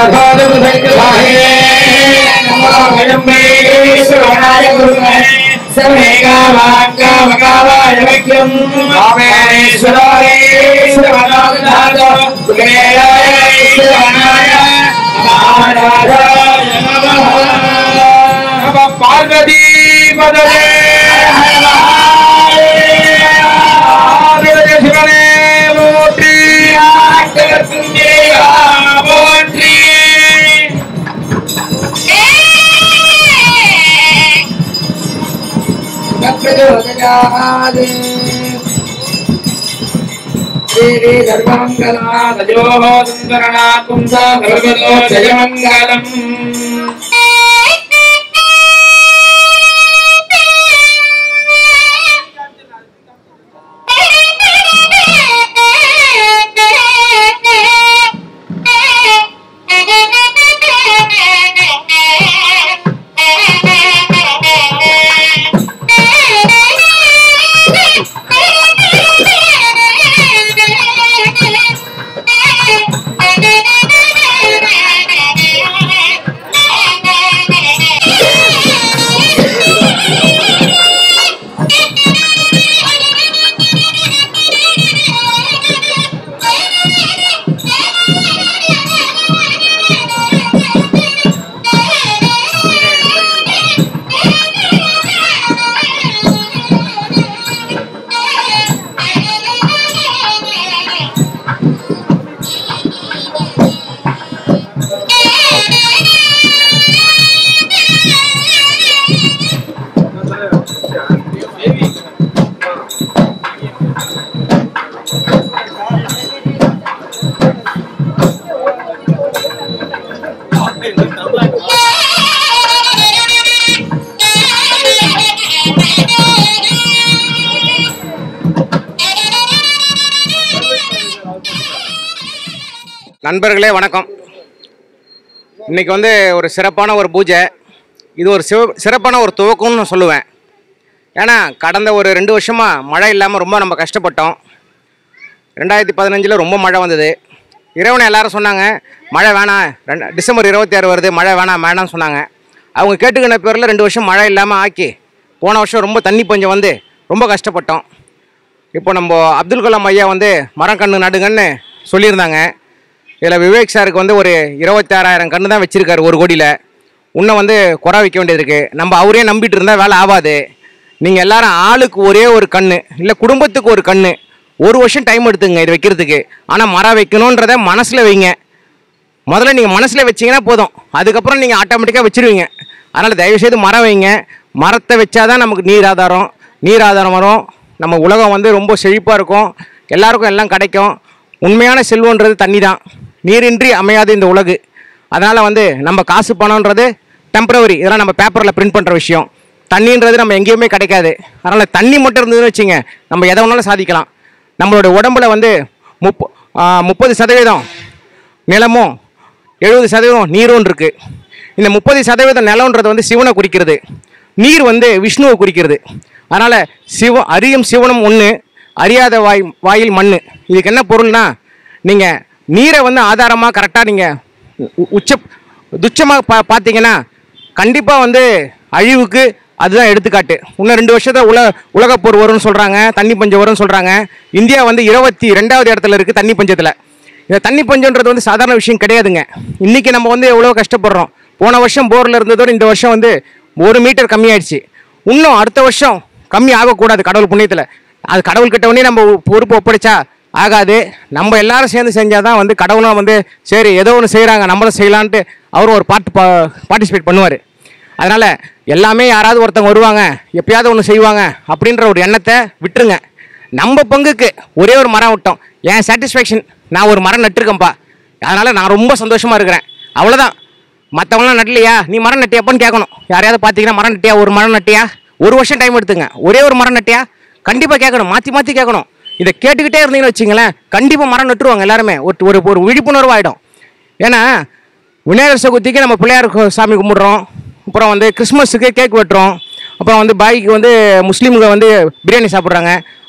பார்வதி பதவே சிவனே போற்றி போற்றி ஜயமங்கலம் நண்பர்களே வணக்கம் இன்னைக்கு வந்து ஒரு சிறப்பான ஒரு பூஜை இது ஒரு சிவ சிறப்பான ஒரு துவக்கம்னு நான் சொல்லுவேன் ஏன்னா கடந்த ஒரு ரெண்டு வருஷமாக மழை இல்லாமல் ரொம்ப நம்ம கஷ்டப்பட்டோம் ரெண்டாயிரத்தி பதினஞ்சில் ரொம்ப மழை வந்தது இறைவனை எல்லாரும் சொன்னாங்க மழை வேணாம் ரெண்டு டிசம்பர் இருபத்தி ஆறு வருது மழை வேணாம் வேணாம்னு சொன்னாங்க அவங்க கேட்டுக்கின பேரில் ரெண்டு வருஷம் மழை இல்லாமல் ஆக்கி போன வருஷம் ரொம்ப தண்ணி பஞ்சம் வந்து ரொம்ப கஷ்டப்பட்டோம் இப்போ நம்ம அப்துல் கலாம் ஐயா வந்து மரம் கன்று நடுங்கன்னு சொல்லியிருந்தாங்க இதில் விவேக் சாருக்கு வந்து ஒரு இருபத்தாறாயிரம் கன்று தான் வச்சுருக்காரு ஒரு கோடியில் இன்னும் வந்து குறை வைக்க வேண்டியது இருக்குது நம்ம அவரே நம்பிட்டு இருந்தால் வேலை ஆகாது நீங்கள் எல்லாரும் ஆளுக்கு ஒரே ஒரு கன்று இல்லை குடும்பத்துக்கு ஒரு கன்று ஒரு வருஷம் டைம் எடுத்துங்க இது வைக்கிறதுக்கு ஆனால் மரம் வைக்கணுன்றத மனசில் வைங்க முதல்ல நீங்கள் மனசில் வச்சீங்கன்னா போதும் அதுக்கப்புறம் நீங்கள் ஆட்டோமேட்டிக்காக வச்சிருவீங்க அதனால் தயவுசெய்து மரம் வைங்க மரத்தை வச்சாதான் நமக்கு நீர் ஆதாரம் நீர் ஆதாரம் வரும் நம்ம உலகம் வந்து ரொம்ப செழிப்பாக இருக்கும் எல்லாருக்கும் எல்லாம் கிடைக்கும் உண்மையான செல்வன்றது தண்ணி தான் நீரின்றி அமையாது இந்த உலகு அதனால் வந்து நம்ம காசு பணம்ன்றது டெம்பரவரி இதெல்லாம் நம்ம பேப்பரில் பிரிண்ட் பண்ணுற விஷயம் தண்ணின்றது நம்ம எங்கேயுமே கிடைக்காது அதனால் தண்ணி மட்டும் இருந்ததுன்னு வச்சுங்க நம்ம எதை வேணாலும் சாதிக்கலாம் நம்மளோட உடம்புல வந்து முப்ப முப்பது சதவீதம் நிலமும் எழுபது சதவீதம் நீரும் இருக்கு இந்த முப்பது சதவீதம் நிலம்ன்றது வந்து சிவனை குறிக்கிறது நீர் வந்து விஷ்ணுவை குறிக்கிறது அதனால் சிவ அறியும் சிவனும் ஒன்று அறியாத வாய் வாயில் மண் இதுக்கு என்ன பொருள்னா நீங்கள் நீரை வந்து ஆதாரமாக கரெக்டாக நீங்கள் உச்ச துச்சமாக பா பார்த்தீங்கன்னா கண்டிப்பாக வந்து அழிவுக்கு அதுதான் எடுத்துக்காட்டு இன்னும் ரெண்டு வருஷத்துல உலக உலகப்போர் வரும்னு சொல்கிறாங்க தண்ணி பஞ்சம் வரும்னு சொல்கிறாங்க இந்தியா வந்து இருபத்தி ரெண்டாவது இடத்துல இருக்குது தண்ணி பஞ்சத்தில் இந்த தண்ணி பஞ்சம்ன்றது வந்து சாதாரண விஷயம் கிடையாதுங்க இன்றைக்கி நம்ம வந்து எவ்வளோ கஷ்டப்படுறோம் போன வருஷம் போரில் இருந்ததோட இந்த வருஷம் வந்து ஒரு மீட்டர் கம்மியாயிடுச்சு இன்னும் அடுத்த வருஷம் கம்மி ஆகக்கூடாது கடவுள் புண்ணியத்தில் அது கடவுள் கிட்ட உடனே நம்ம பொறுப்பு ஒப்படைச்சா ஆகாது நம்ம எல்லாரும் சேர்ந்து செஞ்சால் தான் வந்து கடவுளும் வந்து சரி ஏதோ ஒன்று செய்கிறாங்க நம்மளும் செய்யலான்ட்டு அவரும் ஒரு பாட்டு பா பார்ட்டிசிபேட் பண்ணுவார் அதனால் எல்லாமே யாராவது ஒருத்தவங்க வருவாங்க எப்பயாவது ஒன்று செய்வாங்க அப்படின்ற ஒரு எண்ணத்தை விட்டுருங்க நம்ம பங்குக்கு ஒரே ஒரு மரம் விட்டோம் என் சாட்டிஸ்ஃபேக்ஷன் நான் ஒரு மரம் நட்டிருக்கேன்ப்பா அதனால் நான் ரொம்ப சந்தோஷமாக இருக்கிறேன் அவ்வளோதான் மற்றவங்களாம் நட்டலையா நீ மரம் நட்டியாப்பான்னு கேட்கணும் யாரையாவது பார்த்தீங்கன்னா மரம் நட்டியா ஒரு மரம் நட்டியா ஒரு வருஷம் டைம் எடுத்துங்க ஒரே ஒரு மரம் நட்டியா கண்டிப்பாக கேட்கணும் மாற்றி மாற்றி கேட்கணும் இதை கேட்டுக்கிட்டே இருந்தீங்கன்னு வச்சுங்களேன் கண்டிப்பாக மரம் நட்டுருவாங்க எல்லாருமே ஒரு ஒரு ஒரு விழிப்புணர்வு ஆகிடும் ஏன்னா விநாயகர் சதுர்த்திக்கு நம்ம பிள்ளையார் கோ- சாமி கும்பிட்றோம் அப்புறம் வந்து கிறிஸ்மஸுக்கு கேக் வெட்டுறோம் அப்புறம் வந்து பாய்க்கு வந்து முஸ்லீம்கள் வந்து பிரியாணி சாப்பிட்றாங்க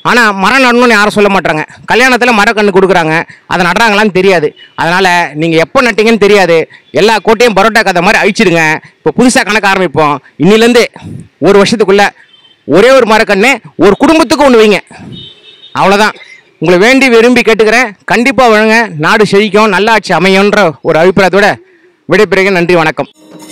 ஆனால் மரம் நடணும்னு யாரும் சொல்ல மாட்டாங்க கல்யாணத்தில் மரக்கன்று கொடுக்குறாங்க அதை நடுறாங்களான்னு தெரியாது அதனால் நீங்கள் எப்போ நட்டீங்கன்னு தெரியாது எல்லா கோட்டையும் பரோட்டா கதை மாதிரி அழிச்சிடுங்க இப்போ புதுசாக கணக்கு ஆரம்பிப்போம் இன்னிலேருந்து ஒரு வருஷத்துக்குள்ளே ஒரே ஒரு மரக்கன்று ஒரு குடும்பத்துக்கு ஒன்று வைங்க அவ்வளோதான் உங்களை வேண்டி விரும்பி கேட்டுக்கிறேன் கண்டிப்பாக வழங்க நாடு செழிக்கும் நல்ல ஆட்சி அமையும்ன்ற ஒரு அபிப்பிராயத்தோட விடைபெறுகிறேன் நன்றி வணக்கம்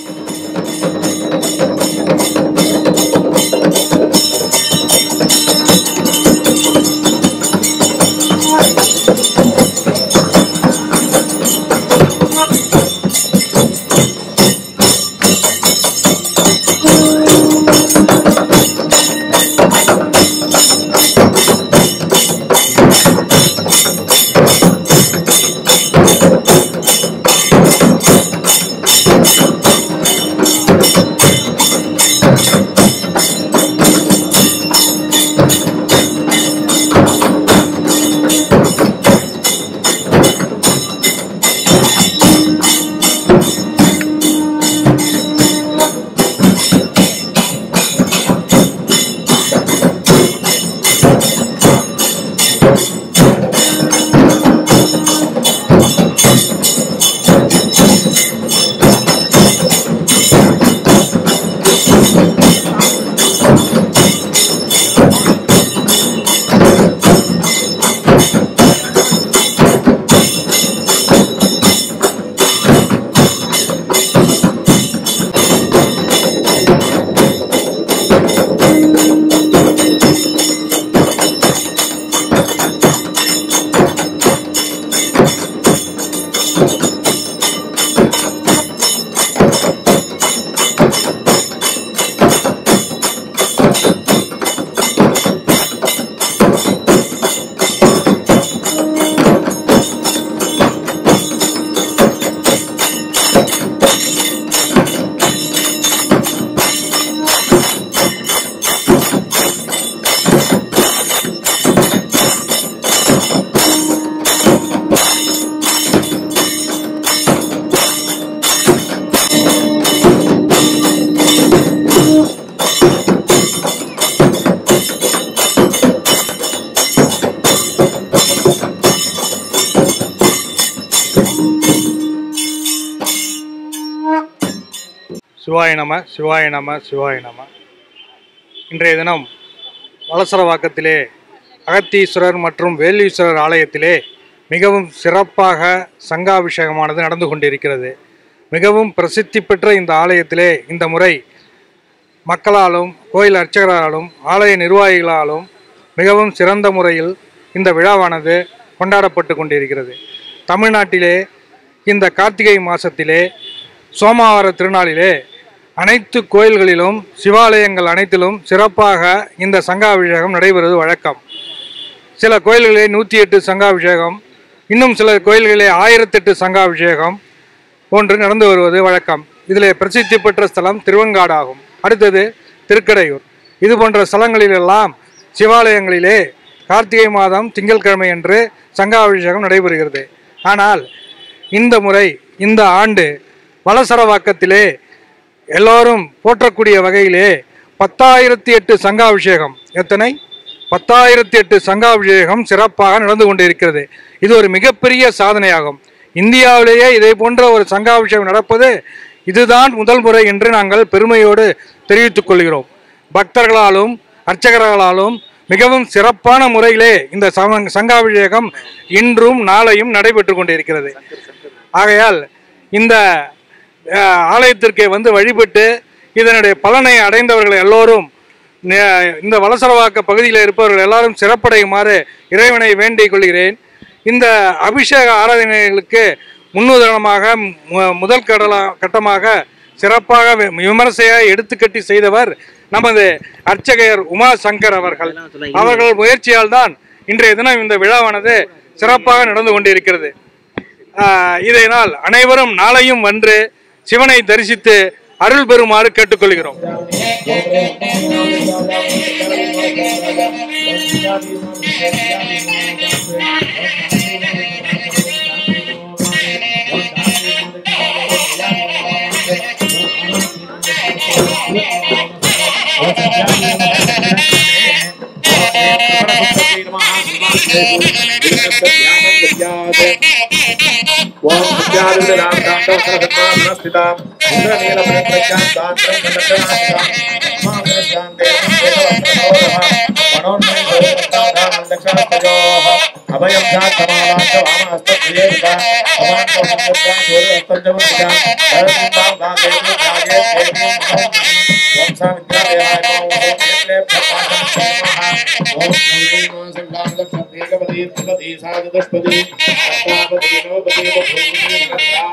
சிவாய நம சிவாய நம சிவாய நம இன்றைய தினம் வலசரவாக்கத்திலே அகத்தீஸ்வரர் மற்றும் வேலீஸ்வரர் ஆலயத்திலே மிகவும் சிறப்பாக சங்காபிஷேகமானது நடந்து கொண்டிருக்கிறது மிகவும் பிரசித்தி பெற்ற இந்த ஆலயத்திலே இந்த முறை மக்களாலும் கோயில் அர்ச்சகராலும் ஆலய நிர்வாகிகளாலும் மிகவும் சிறந்த முறையில் இந்த விழாவானது கொண்டாடப்பட்டு கொண்டிருக்கிறது தமிழ்நாட்டிலே இந்த கார்த்திகை மாதத்திலே சோமவார திருநாளிலே அனைத்து கோயில்களிலும் சிவாலயங்கள் அனைத்திலும் சிறப்பாக இந்த சங்காபிஷேகம் நடைபெறுவது வழக்கம் சில கோயில்களிலே நூற்றி எட்டு சங்காபிஷேகம் இன்னும் சில கோயில்களிலே ஆயிரத்தெட்டு சங்காபிஷேகம் போன்று நடந்து வருவது வழக்கம் இதில் பிரசித்தி பெற்ற ஸ்தலம் திருவெங்காடு ஆகும் அடுத்தது திருக்கடையூர் இது போன்ற ஸ்தலங்களிலெல்லாம் சிவாலயங்களிலே கார்த்திகை மாதம் திங்கட்கிழமை அன்று சங்காபிஷேகம் நடைபெறுகிறது ஆனால் இந்த முறை இந்த ஆண்டு வலசரவாக்கத்திலே எல்லோரும் போற்றக்கூடிய வகையிலே பத்தாயிரத்தி எட்டு சங்காபிஷேகம் எத்தனை பத்தாயிரத்தி எட்டு சங்காபிஷேகம் சிறப்பாக நடந்து கொண்டிருக்கிறது இது ஒரு மிகப்பெரிய சாதனையாகும் இந்தியாவிலேயே இதை போன்ற ஒரு சங்காபிஷேகம் நடப்பது இதுதான் முதல் முறை என்று நாங்கள் பெருமையோடு தெரிவித்துக் கொள்கிறோம் பக்தர்களாலும் அர்ச்சகர்களாலும் மிகவும் சிறப்பான முறையிலே இந்த சம- சங்காபிஷேகம் இன்றும் நாளையும் நடைபெற்று கொண்டிருக்கிறது ஆகையால் இந்த அஹ், ஆலயத்திற்கு வந்து வழிபட்டு இதனுடைய பலனை அடைந்தவர்கள் எல்லோரும் நே- இந்த வலசரவாக்க பகுதியில் இருப்பவர்கள் எல்லாரும் சிறப்படையுமாறு இறைவனை வேண்டிக் கொள்கிறேன் இந்த அபிஷேக ஆராதனைகளுக்கு முன்னுதாரணமாக மு- முதல் கடலா கட்டமாக சிறப்பாக வி- விமரிசையாக எடுத்துக்கட்டி செய்தவர் நமது அர்ச்சகையர் உமா சங்கர் அவர்கள் அவர்கள் முயற்சியால் தான் இன்றைய தினம் இந்த விழாவானது சிறப்பாக நடந்து கொண்டிருக்கிறது ஆஹ் இதனால் அனைவரும் நாளையும் வந்து சிவனை தரிசித்து அருள் பெறுமாறு கேட்டுக்கொள்கிறோம் Thank you. ஓம் வித்யாதிநாம் காந்தோ சரஸ்வதாம் ஸ்திதாம் இந்திரநீலமணிப்ரஜாம் தாத்ரம் கண்டகநாதாம் அம்மாவஸ்யாம் தேவம் தேவவஸ்திரதோரஹ மனோன்மயம் பரிவர்த்தாதாம் தக்ஷணஸ்தயோஹ அபயம் சாத்தமாவாச்ச வாமஹஸ்தத்ரியேக அவாந்தோ சமுத்ராம் சூரியஹஸ்தஞ்சமுத்ராம் தரசிந்தாம் தாதேவி ராஜே தேவி ஓம் சா வித்யாதேவாய நமோ ஓம் ஏக்லேப்ய பாசனம் நமः ஓம் கௌரி நமோ சங்காம் லக்ஷ்மீகபதி திபதி சாஜதுஷ்பதி அஷ்டாபதி நவபதி பபூமி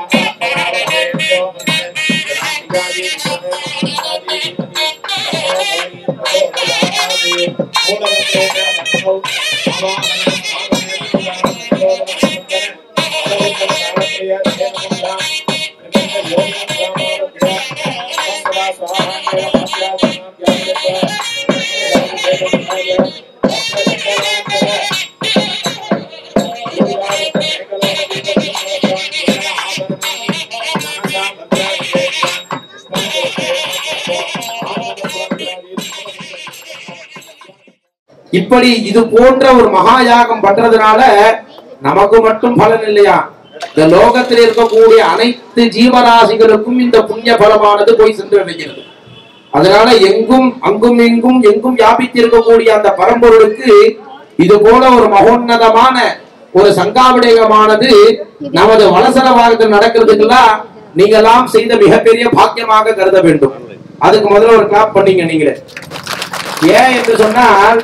இப்படி இது போன்ற ஒரு மகா யாகம் பண்றதுனால நமக்கு மட்டும் பலன் இல்லையா இந்த லோகத்தில் இருக்கக்கூடிய அனைத்து ஜீவராசிகளுக்கும் இந்த புண்ணிய பலமானது போய் சென்று அடைகிறது அதனால எங்கும் அங்கும் இங்கும் எங்கும் வியாபித்து இருக்கக்கூடிய அந்த பரம்பொருளுக்கு இது போல ஒரு மகோன்னதமான ஒரு சங்காபிடேகமானது நமது வலசர வாரத்தில் நடக்கிறதுக்கெல்லாம் நீங்கெல்லாம் செய்த மிகப்பெரிய பாக்கியமாக கருத வேண்டும் அதுக்கு முதல்ல ஒரு கிளாப் பண்ணீங்க நீங்களே ஏன் என்று சொன்னால்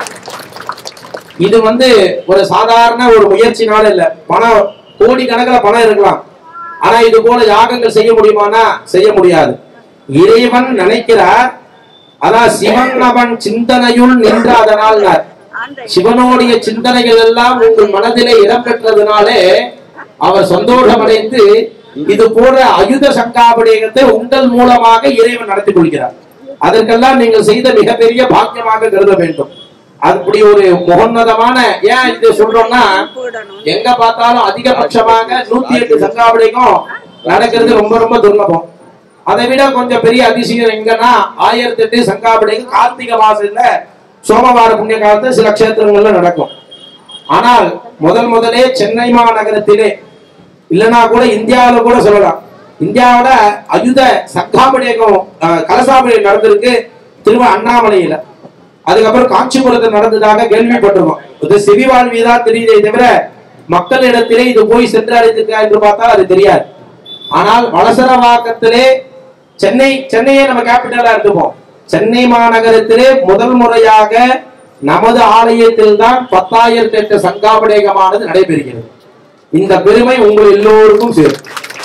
இது வந்து ஒரு சாதாரண ஒரு முயற்சினால இல்ல பணம் கோடி கணக்கில் பணம் இருக்கலாம் ஆனா இது போல யாகங்கள் செய்ய முடியுமானா செய்ய முடியாது இறைவன் நினைக்கிறார் அதான் சிவன் அவன் சிந்தனையுள் நின்ற அதனால் சிவனுடைய சிந்தனைகள் எல்லாம் உங்கள் மனதிலே இடம் பெற்றதுனாலே அவர் சந்தோஷமடைந்து இது போல அயுத சங்காபிடேகத்தை உங்கள் மூலமாக இறைவன் நடத்தி கொள்கிறார் அதற்கெல்லாம் நீங்கள் செய்த மிகப்பெரிய பாக்கியமாக கருத வேண்டும் அப்படி ஒரு முகன்னதமான ஏன் இது சொல்றோம்னா எங்க பார்த்தாலும் அதிகபட்சமாக நூத்தி எட்டு சங்காபிடேகம் நடக்கிறது ரொம்ப ரொம்ப துர்லபம் அதை விட கொஞ்சம் பெரிய அதிசயம் எங்கன்னா ஆயிரத்தி எட்டு சங்காபிடேகம் கார்த்திகை மாசத்துல சோமவார புண்ணிய காலத்துல சில க்ஷேத்திரங்கள்ல நடக்கும் ஆனால் முதல் முதலே சென்னை மாநகரத்திலே இல்லைன்னா கூட இந்தியாவுல கூட சொல்லலாம் இந்தியாவோட அயுத சங்காபிடேகம் அஹ், கலசாபிடேகம் நடந்திருக்கு திரும்ப அண்ணாமலையில அதுக்கப்புறம் காஞ்சிபுரத்தில் நடந்ததாக கேள்விப்பட்டிருக்கோம் இது செவிவாழ்வி தான் தெரியுதே தவிர மக்களிடத்திலே இது போய் சென்றடைந்திருக்கா என்று பார்த்தால் அது தெரியாது ஆனால் வலசரவாக்கத்திலே சென்னை சென்னையே நம்ம கேபிட்டலா இருந்துப்போம் சென்னை மாநகரத்திலே முதல் முறையாக நமது ஆலயத்தில் தான் பத்தாயிரத்தி எட்டு சங்காபிடேகமானது நடைபெறுகிறது இந்த பெருமை உங்கள் எல்லோருக்கும் சேரும்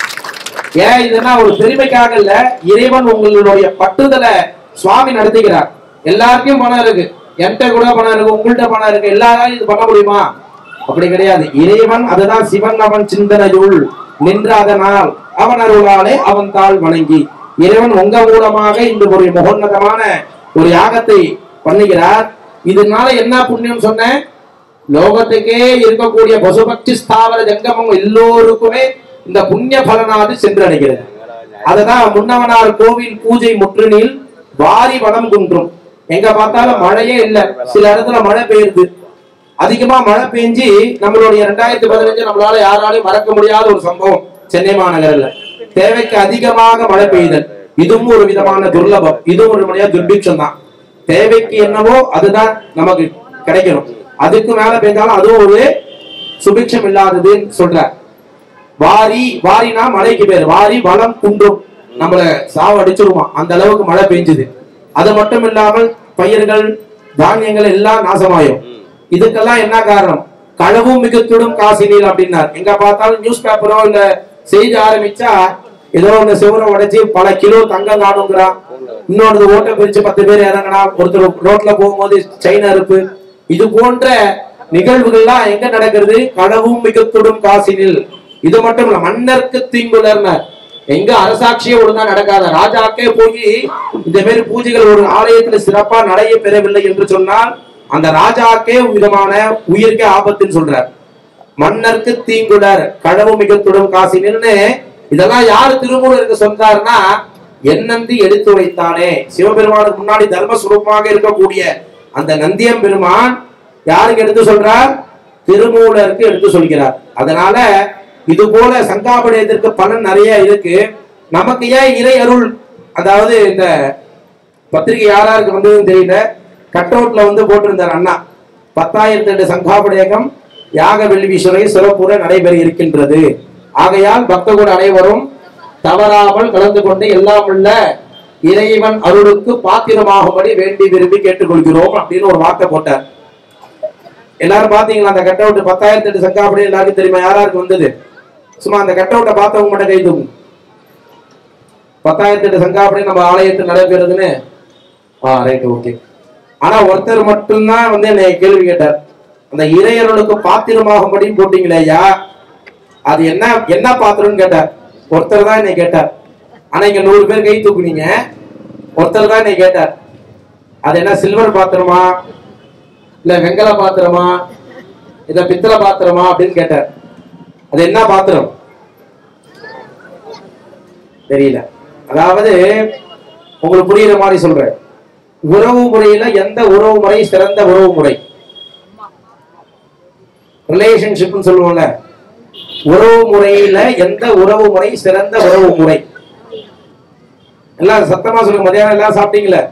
ஏன் இதெல்லாம் ஒரு பெருமைக்காக இல்ல இறைவன் உங்களுடைய பட்டுதலை சுவாமி நடத்துகிறார் எல்லாருக்கும் பணம் இருக்கு என்கிட்ட கூட பணம் இருக்கு உங்கள்கிட்ட பணம் இருக்கு எல்லாராலும் இது பண்ண முடியுமா அப்படி கிடையாது இறைவன் அதுதான் சிவன் அவன் சிந்தனையுள் நின்ற அதனால் அவன் அருளாலே அவன் தாள் வணங்கி இறைவன் உங்க மூலமாக இந்த ஒரு முகோன்னதமான ஒரு யாகத்தை பண்ணுகிறார் இதனால என்ன புண்ணியம் சொன்னேன் லோகத்துக்கே இருக்கக்கூடிய பசுபக்தி ஸ்தாவர ஜங்கமம் எல்லோருக்குமே இந்த புண்ணிய பலனாது சென்றடைகிறது அதுதான் முன்னவனார் கோவில் பூஜை முற்றுனில் வாரி வனம் குன்றும் எங்க பார்த்தாலும் மழையே இல்ல சில இடத்துல மழை பெய்யுது அதிகமா மழை பெஞ்சு நம்மளுடைய ரெண்டாயிரத்தி பதினஞ்சு நம்மளால யாராலையும் மறக்க முடியாத ஒரு சம்பவம் சென்னை மாநகரில் தேவைக்கு அதிகமாக மழை பெய்தல் இதுவும் ஒரு விதமான துர்லபம் இதுவும் ஒரு முறையா துர்பிக்ஷம் தான் தேவைக்கு என்னவோ அதுதான் நமக்கு கிடைக்கணும் அதுக்கு மேல பெய்தாலும் அதுவும் ஒரு சுபிக்ஷம் இல்லாததுன்னு சொல்றார் வாரி வாரினா மழைக்கு பேர் வாரி வளம் குன்றும் நம்மள சாவு அடிச்சிருமா அந்த அளவுக்கு மழை பெஞ்சுது அது மட்டும் இல்லாமல் பயிர்கள் தானியங்கள் எல்லாம் நாசமாயும் இதுக்கெல்லாம் என்ன காரணம் களவும் மிகுத்துடும் காசினீர் அப்படின்னார் எங்க பார்த்தாலும் நியூஸ் பேப்பரோ இல்ல செய்தி ஆரம்பிச்சா ஏதோ ஒண்ணு சிவரை உடைச்சு பல கிலோ தங்கம் காணுங்கிறான் இன்னொரு ஓட்டை பிரிச்சு பத்து பேர் இறங்கினா ஒருத்தர் ரோட்ல போகும்போது செயின் அறுப்பு இது போன்ற நிகழ்வுகள்லாம் எங்க நடக்கிறது களவும் மிகுத்துடும் காசினில் இது மட்டும் இல்ல மன்னருக்கு தீங்குலர்னர் எங்க அரசாட்சியே ஒழுங்கா நடக்காத ராஜாக்கே போய் இந்த மாதிரி பூஜைகள் ஒரு ஆலயத்துல சிறப்பா நடைய பெறவில்லை என்று சொன்னால் அந்த ராஜாக்கே விதமான உயிர்க்கே ஆபத்துன்னு சொல்றார் மன்னருக்கு தீங்குடர் களவு மிகத்துடும் காசினில்னு இதெல்லாம் யார் திருமூலருக்கு சொன்னார்னா என்னந்தி எடுத்து வைத்தானே சிவபெருமானுக்கு முன்னாடி தர்ம சுரூபமாக இருக்கக்கூடிய அந்த நந்தியம் பெருமான் யாருக்கு எடுத்து சொல்றார் திருமூலருக்கு எடுத்து சொல்கிறார் அதனால இது போல சங்காபடயத்திற்கு பலன் நிறைய இருக்கு நமக்கு ஏன் இறை அருள் அதாவது இந்த பத்திரிகை யாராருக்கு வந்ததுன்னு தெரியல கட் அவுட்ல வந்து போட்டிருந்தார் அண்ணா பத்தாயிரத்தி ரெண்டு சங்காபடயகம் யாக வெள்ளிவீஸ்வரை சிறப்புற நடைபெற இருக்கின்றது ஆகையால் பக்தர்கள் அனைவரும் தவறாமல் கலந்து கொண்டு எல்லாம் உள்ள இறைவன் அருளுக்கு பாத்திரமாகும்படி வேண்டி விரும்பி கேட்டுக்கொள்கிறோம் அப்படின்னு ஒரு வார்த்தை போட்டார் எல்லாரும் பாத்தீங்களா அந்த கட் அவுட் பத்தாயிரத்தி எட்டு சங்காபடி எல்லாருக்கும் தெரியுமா யாராருக்கு வந்தது சும்மா அந்த கட் அவுட்டை பார்த்தவங்க மட்டும் கை தூக்கும் பத்தாயிரத்தி எட்டு சங்காபடி நம்ம ஆலயத்தில் நடைபெறுதுன்னு ஆ ரைட் ஓகே ஆனா ஒருத்தர் மட்டும்தான் வந்து என்னை கேள்வி கேட்டார் அந்த இறையர்களுக்கு பாத்திரமாகும்படி போட்டீங்களே ஐயா அது என்ன என்ன பாத்திரம்னு கேட்டார் ஒருத்தர் தான் என்னை கேட்டார் ஆனா இங்க நூறு பேர் கை தூக்குனீங்க ஒருத்தர் தான் என்னை கேட்டார் அது என்ன சில்வர் பாத்திரமா இல்ல வெங்கல பாத்திரமா இல்ல பித்தளை பாத்திரமா அப்படின்னு கேட்டார் அது என்ன பாத்திரம் தெரியல அதாவது உங்களுக்கு புரியுற மாதிரி சொல்றேன் உறவு முறையில எந்த உறவு முறை சிறந்த உறவு முறை ரிலேஷன்ஷிப்னு சொல்லுவோம்ல உறவு முறையில எந்த உறவு முறை சிறந்த உறவு முறை எல்லாம் சத்தமா சொல்லுங்க மதியானம் எல்லாம் சாப்பிட்டீங்களே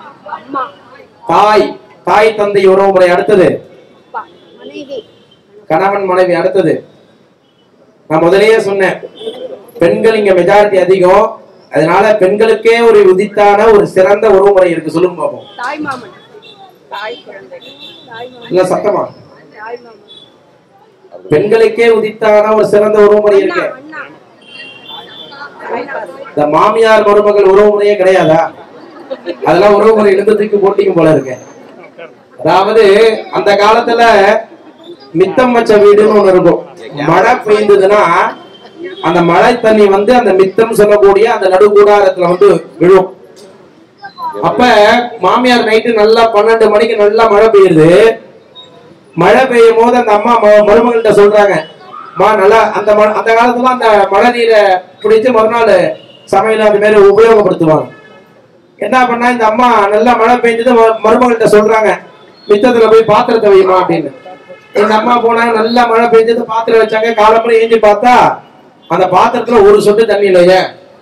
தாய் தாய் தந்தை உறவு முறை அடுத்தது மனைவி கணவன் மனைவி அடுத்தது நான் முதல்லயே சொன்னேன் பெண்கள் இங்க மெஜாரிட்டி அதிகம் அதனால பெண்களுக்கே ஒரு உதித்தான ஒரு சிறந்த உறவுமுறை இருக்கு சொல்லுங்க பாப்போம் தாய் மாமன் தாய் குழந்தை தாய் மாமன் இல்ல சத்தமா தாய் மாமன் பெண்களுக்கே உதித்தான ஒரு சிறந்த உறவுமுறை அண்ணா இருக்கு அண்ணா தாய் பாசம். இந்த மாமியார் மருமகள் உறவுமுறையே கிடையாதா அதெல்லாம் உறவுமுறை எழுந்ததுக்கு போட்டிங்க போல இருக்கு அதாவது அந்த காலத்துல மித்தம் வச்ச வீடுன்னு ஒண்ணு இருக்கும் மழை பெய்ந்ததுன்னா அந்த மழை தண்ணி வந்து அந்த மித்தம் சொல்லக்கூடிய அந்த நடுக்கூடாரத்துல வந்து விழும் அப்ப மாமியார் நைட்டு நல்லா பன்னெண்டு மணிக்கு நல்லா மழை பெய்யுது மழை பெய்யும் போது அந்த அம்மா ம- மருமகள்கிட்ட சொல்றாங்க மா நல்லா அந்த ம- அந்த காலத்துல அந்த மழை நீரை பிடிச்சு மறுநாள் சமையல் அந்த மாதிரி உபயோகப்படுத்துவாங்க என்ன பண்ணா இந்த அம்மா நல்லா மழை பெஞ்சது ம- மருமகள்கிட்ட சொல்றாங்க மித்தத்துல போய் பாத்திரத்தை வைமா அப்படின்னு இந்த அம்மா போனாங்க நல்லா மழை பெஞ்சது பாத்திரம் வச்சாங்க காலம்பரம் ஏஞ்சி பார்த்தா அந்த பாத்திரத்துல ஒரு சொட்டு தண்ணி இல்லையே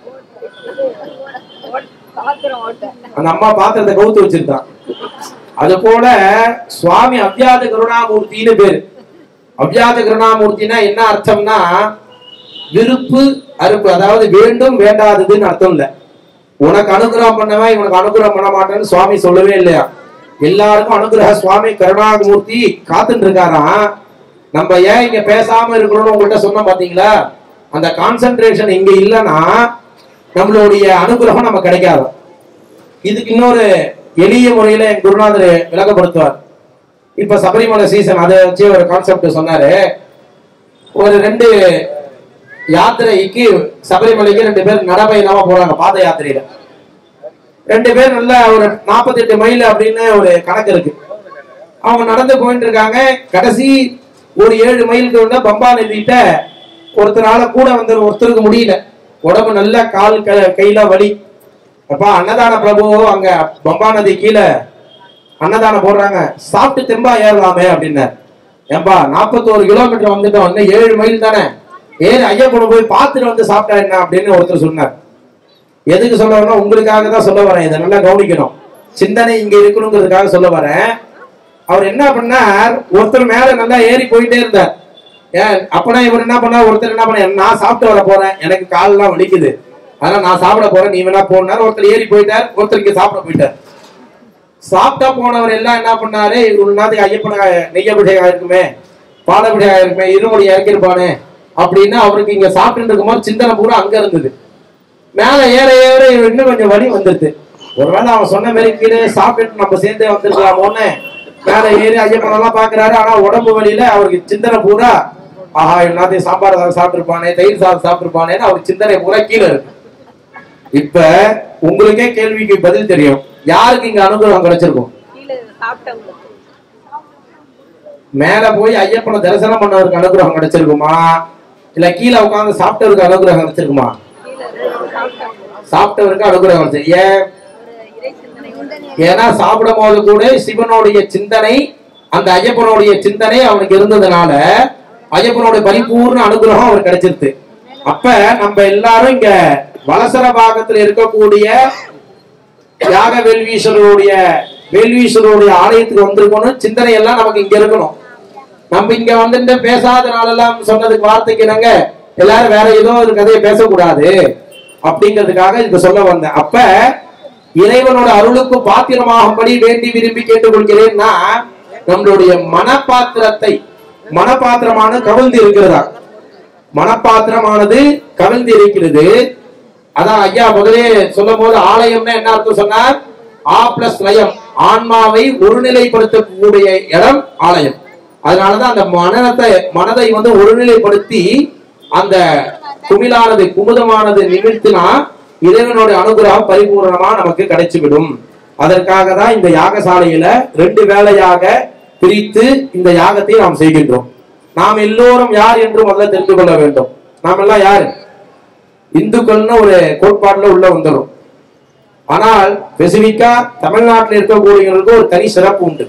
பாத்திரம் ஓட்ட அந்த அம்மா பாத்திரத்தை கவுத்து வச்சிருக்கான் அது போல சுவாமி அவ்யாத கருணாமூர்த்தின்னு பேரு அவ்யாத கருணாமூர்த்தினா என்ன அர்த்தம்னா விருப்பு அறுப்பு அதாவது வேண்டும் வேண்டாததுன்னு அர்த்தம் இல்ல உனக்கு அனுகிரகம் பண்ணவன் இவனுக்கு அனுகிரகம் பண்ண மாட்டேன்னு சுவாமி சொல்லவே இல்லையா எல்லாருக்கும் அனுகிரக சுவாமி கருணாமூர்த்தி காத்துட்டு இருக்காராம் நம்ம ஏன் இங்க பேசாம இருக்கணும்னு உங்கள்கிட்ட சொன்னோம் பாத்தீங்களா அந்த கான்சென்ட்ரேஷன் இங்க இல்லைன்னா நம்மளுடைய அனுகிரகம் நம்ம கிடைக்காது இதுக்கு இன்னொரு எளிய முறையில என் குருநாதர் விளக்கப்படுத்துவார் இப்ப சபரிமலை சீசன் அதை வச்சு ஒரு கான்செப்ட் சொன்னாரு ஒரு ரெண்டு யாத்திரைக்கு சபரிமலைக்கு ரெண்டு பேர் நடப்பயணமா போறாங்க பாத யாத்திரையில ரெண்டு பேர் நல்ல ஒரு 48 மைல் அப்படின்னு ஒரு கணக்கு இருக்கு அவங்க நடந்து போயிட்டு இருக்காங்க கடைசி ஒரு ஏழு மைலுக்கு வந்து பம்பா நதிட்ட ஒருத்தரால கூட வந்த ஒருத்தருக்கு முடியல உடம்பு நல்ல கால் க- கையில வலி அப்பா அன்னதான பிரபு அங்க பம்பா நதி கீழே அன்னதானம் போடுறாங்க சாப்பிட்டு தெம்பா ஏறலாமே அப்படின்னாரு ஏன்பா நாற்பத்தோரு கிலோமீட்டர் வந்துட்டோம் இன்னும் ஏழு மைல் தானே ஏறி ஐயப்பனை போய் பார்த்துட்டு வந்து சாப்பிட்டா என்ன அப்படின்னு ஒருத்தர் சொன்னார் எதுக்கு சொல்ல வரேன்னா உங்களுக்காக தான் சொல்ல வரேன் இதை நல்லா கவனிக்கணும் சிந்தனை இங்க இருக்கணுங்கிறதுக்காக சொல்ல வரேன் அவர் என்ன பண்ணார் ஒருத்தர் மேல நல்லா ஏறி போயிட்டே இருந்தார் ஏன் அப்பனா இவர் என்ன பண்ணார் ஒருத்தர் என்ன பண்ண நான் சாப்பிட்டு வர போறேன் எனக்கு கால்லாம் வலிக்குது அதனால நான் சாப்பிட போறேன் நீ வேணா போனார் ஒருத்தர் ஏறி போயிட்டார் ஒருத்தர் இங்க சாப்பிட போயிட்டார் சாப்பிட்டா போனவர் எல்லாம் என்ன பண்ணாரு ஒரு நாளைக்கு ஐயப்பன நெய்யபிஷேகம் இருக்குமே பாலபிஷேகம் இருக்குமே இருமுடி இறக்கிருப்பானே அப்படின்னு அவருக்கு இங்க சாப்பிட்டு இருக்கும்போது சிந்தனை பூரா அங்க இருந்தது மேல ஏற ஏற இன்னும் கொஞ்சம் வலி வந்துருது ஒருவேளை அவன் சொன்ன மாதிரி கீழே சாப்பிட்டு நம்ம சேர்ந்தே வந்திருக்கலாமோன்னு மேல ஏறி ஐயப்பன் எல்லாம் பாக்குறாரு ஆனா உடம்பு வலியில அவருக்கு சிந்தனை பூரா ஆஹா எல்லாத்தையும் சாம்பார் சாதம் சாப்பிட்டுருப்பானே தயிர் சாதம் சாப்பிட்டுருப்பானேன்னு அவருக்கு சிந்தனை பூரா கீழே இருக்கு இப்ப உங்களுக்கே கேள்விக்கு பதில் தெரியும் யாருக்கு இங்க அனுகிரகம் கிடைச்சிருக்கும் கீழே சாப்பிட்டவங்களுக்கு மேல போய் ஐயப்பனை தரிசனம் பண்ணவருக்கு அனுகிரகம் கிடைச்சிருக்குமா இல்ல கீழே உட்கார்ந்து சாப்பிட்டவருக்கு அனுகிரகம் கிடைச்சிருக்குமா கீழே சாப்பிட்டவங்களுக்கு சாப்பிட்டவருக்கு அனுகிரகம் கிடைச்சிருக்கு ஏன் ஒரு இறை சிந்தனை உண்டு ஏன்னா சாப்பிடும் போது கூட சிவனுடைய சிந்தனை அந்த ஐயப்பனுடைய சிந்தனை அவனுக்கு இருந்ததுனால ஐயப்பனுடைய பரிபூர்ண அனுகிரகம் அவருக்கு கிடைச்சிருது அப்ப நம்ம எல்லாரும் இங்க வலசர பாகத்துல இருக்கக்கூடிய யாக வேல்வீஸ்வரருடைய வேல்வீஸ்வரருடைய ஆலயத்துக்கு வந்திருக்கணும் சிந்தனை எல்லாம் நமக்கு இங்க இருக்கணும் நம்ம இங்க வந்துட்டு பேசாதனாலெல்லாம் சொன்னதுக்கு வார்த்தைக்கு நாங்க எல்லாரும் வேற ஏதோ ஒரு கதையை பேசக்கூடாது அப்படிங்கிறதுக்காக இதுக்கு சொல்ல வந்தேன் அப்ப இறைவனோட அருளுக்கு பாத்திரமாகும்படி வேண்டி விரும்பி கேட்டுக்கொள்கிறேன்னா நம்மளுடைய மனப்பாத்திரத்தை மனப்பாத்திரமான கவிழ்ந்து இருக்கிறதா மனப்பாத்திரமானது கவிழ்ந்து இருக்கிறது அதான் ஐயா முதலே சொல்லும் போது ஆலயம்னா என்ன அர்த்தம் சொன்னார் ஆ பிளஸ் லயம் ஆன்மாவை ஒருநிலைப்படுத்தக்கூடிய இடம் ஆலயம் அதனாலதான் அந்த மனத்தை மனதை வந்து ஒருநிலைப்படுத்தி அந்த குமிழானது குமுதமானது நிமிர்த்தினா இறைவனோட அனுகிரகம் பரிபூரணமா நமக்கு கிடைச்சுவிடும் அதற்காக தான் இந்த யாகசாலையில ரெண்டு வேளையாக பிரித்து இந்த யாகத்தை நாம் செய்கின்றோம் நாம் எல்லோரும் யார் என்று முதல்ல தெரிந்து கொள்ள வேண்டும் நாம் எல்லாம் யார் இந்துக்கள்னு ஒரு கோட்பாடுல உள்ள வந்துடும் ஆனால் ஸ்பெசிபிக்கா தமிழ்நாட்டில் இருக்கக்கூடியவர்களுக்கு ஒரு தனி சிறப்பு உண்டு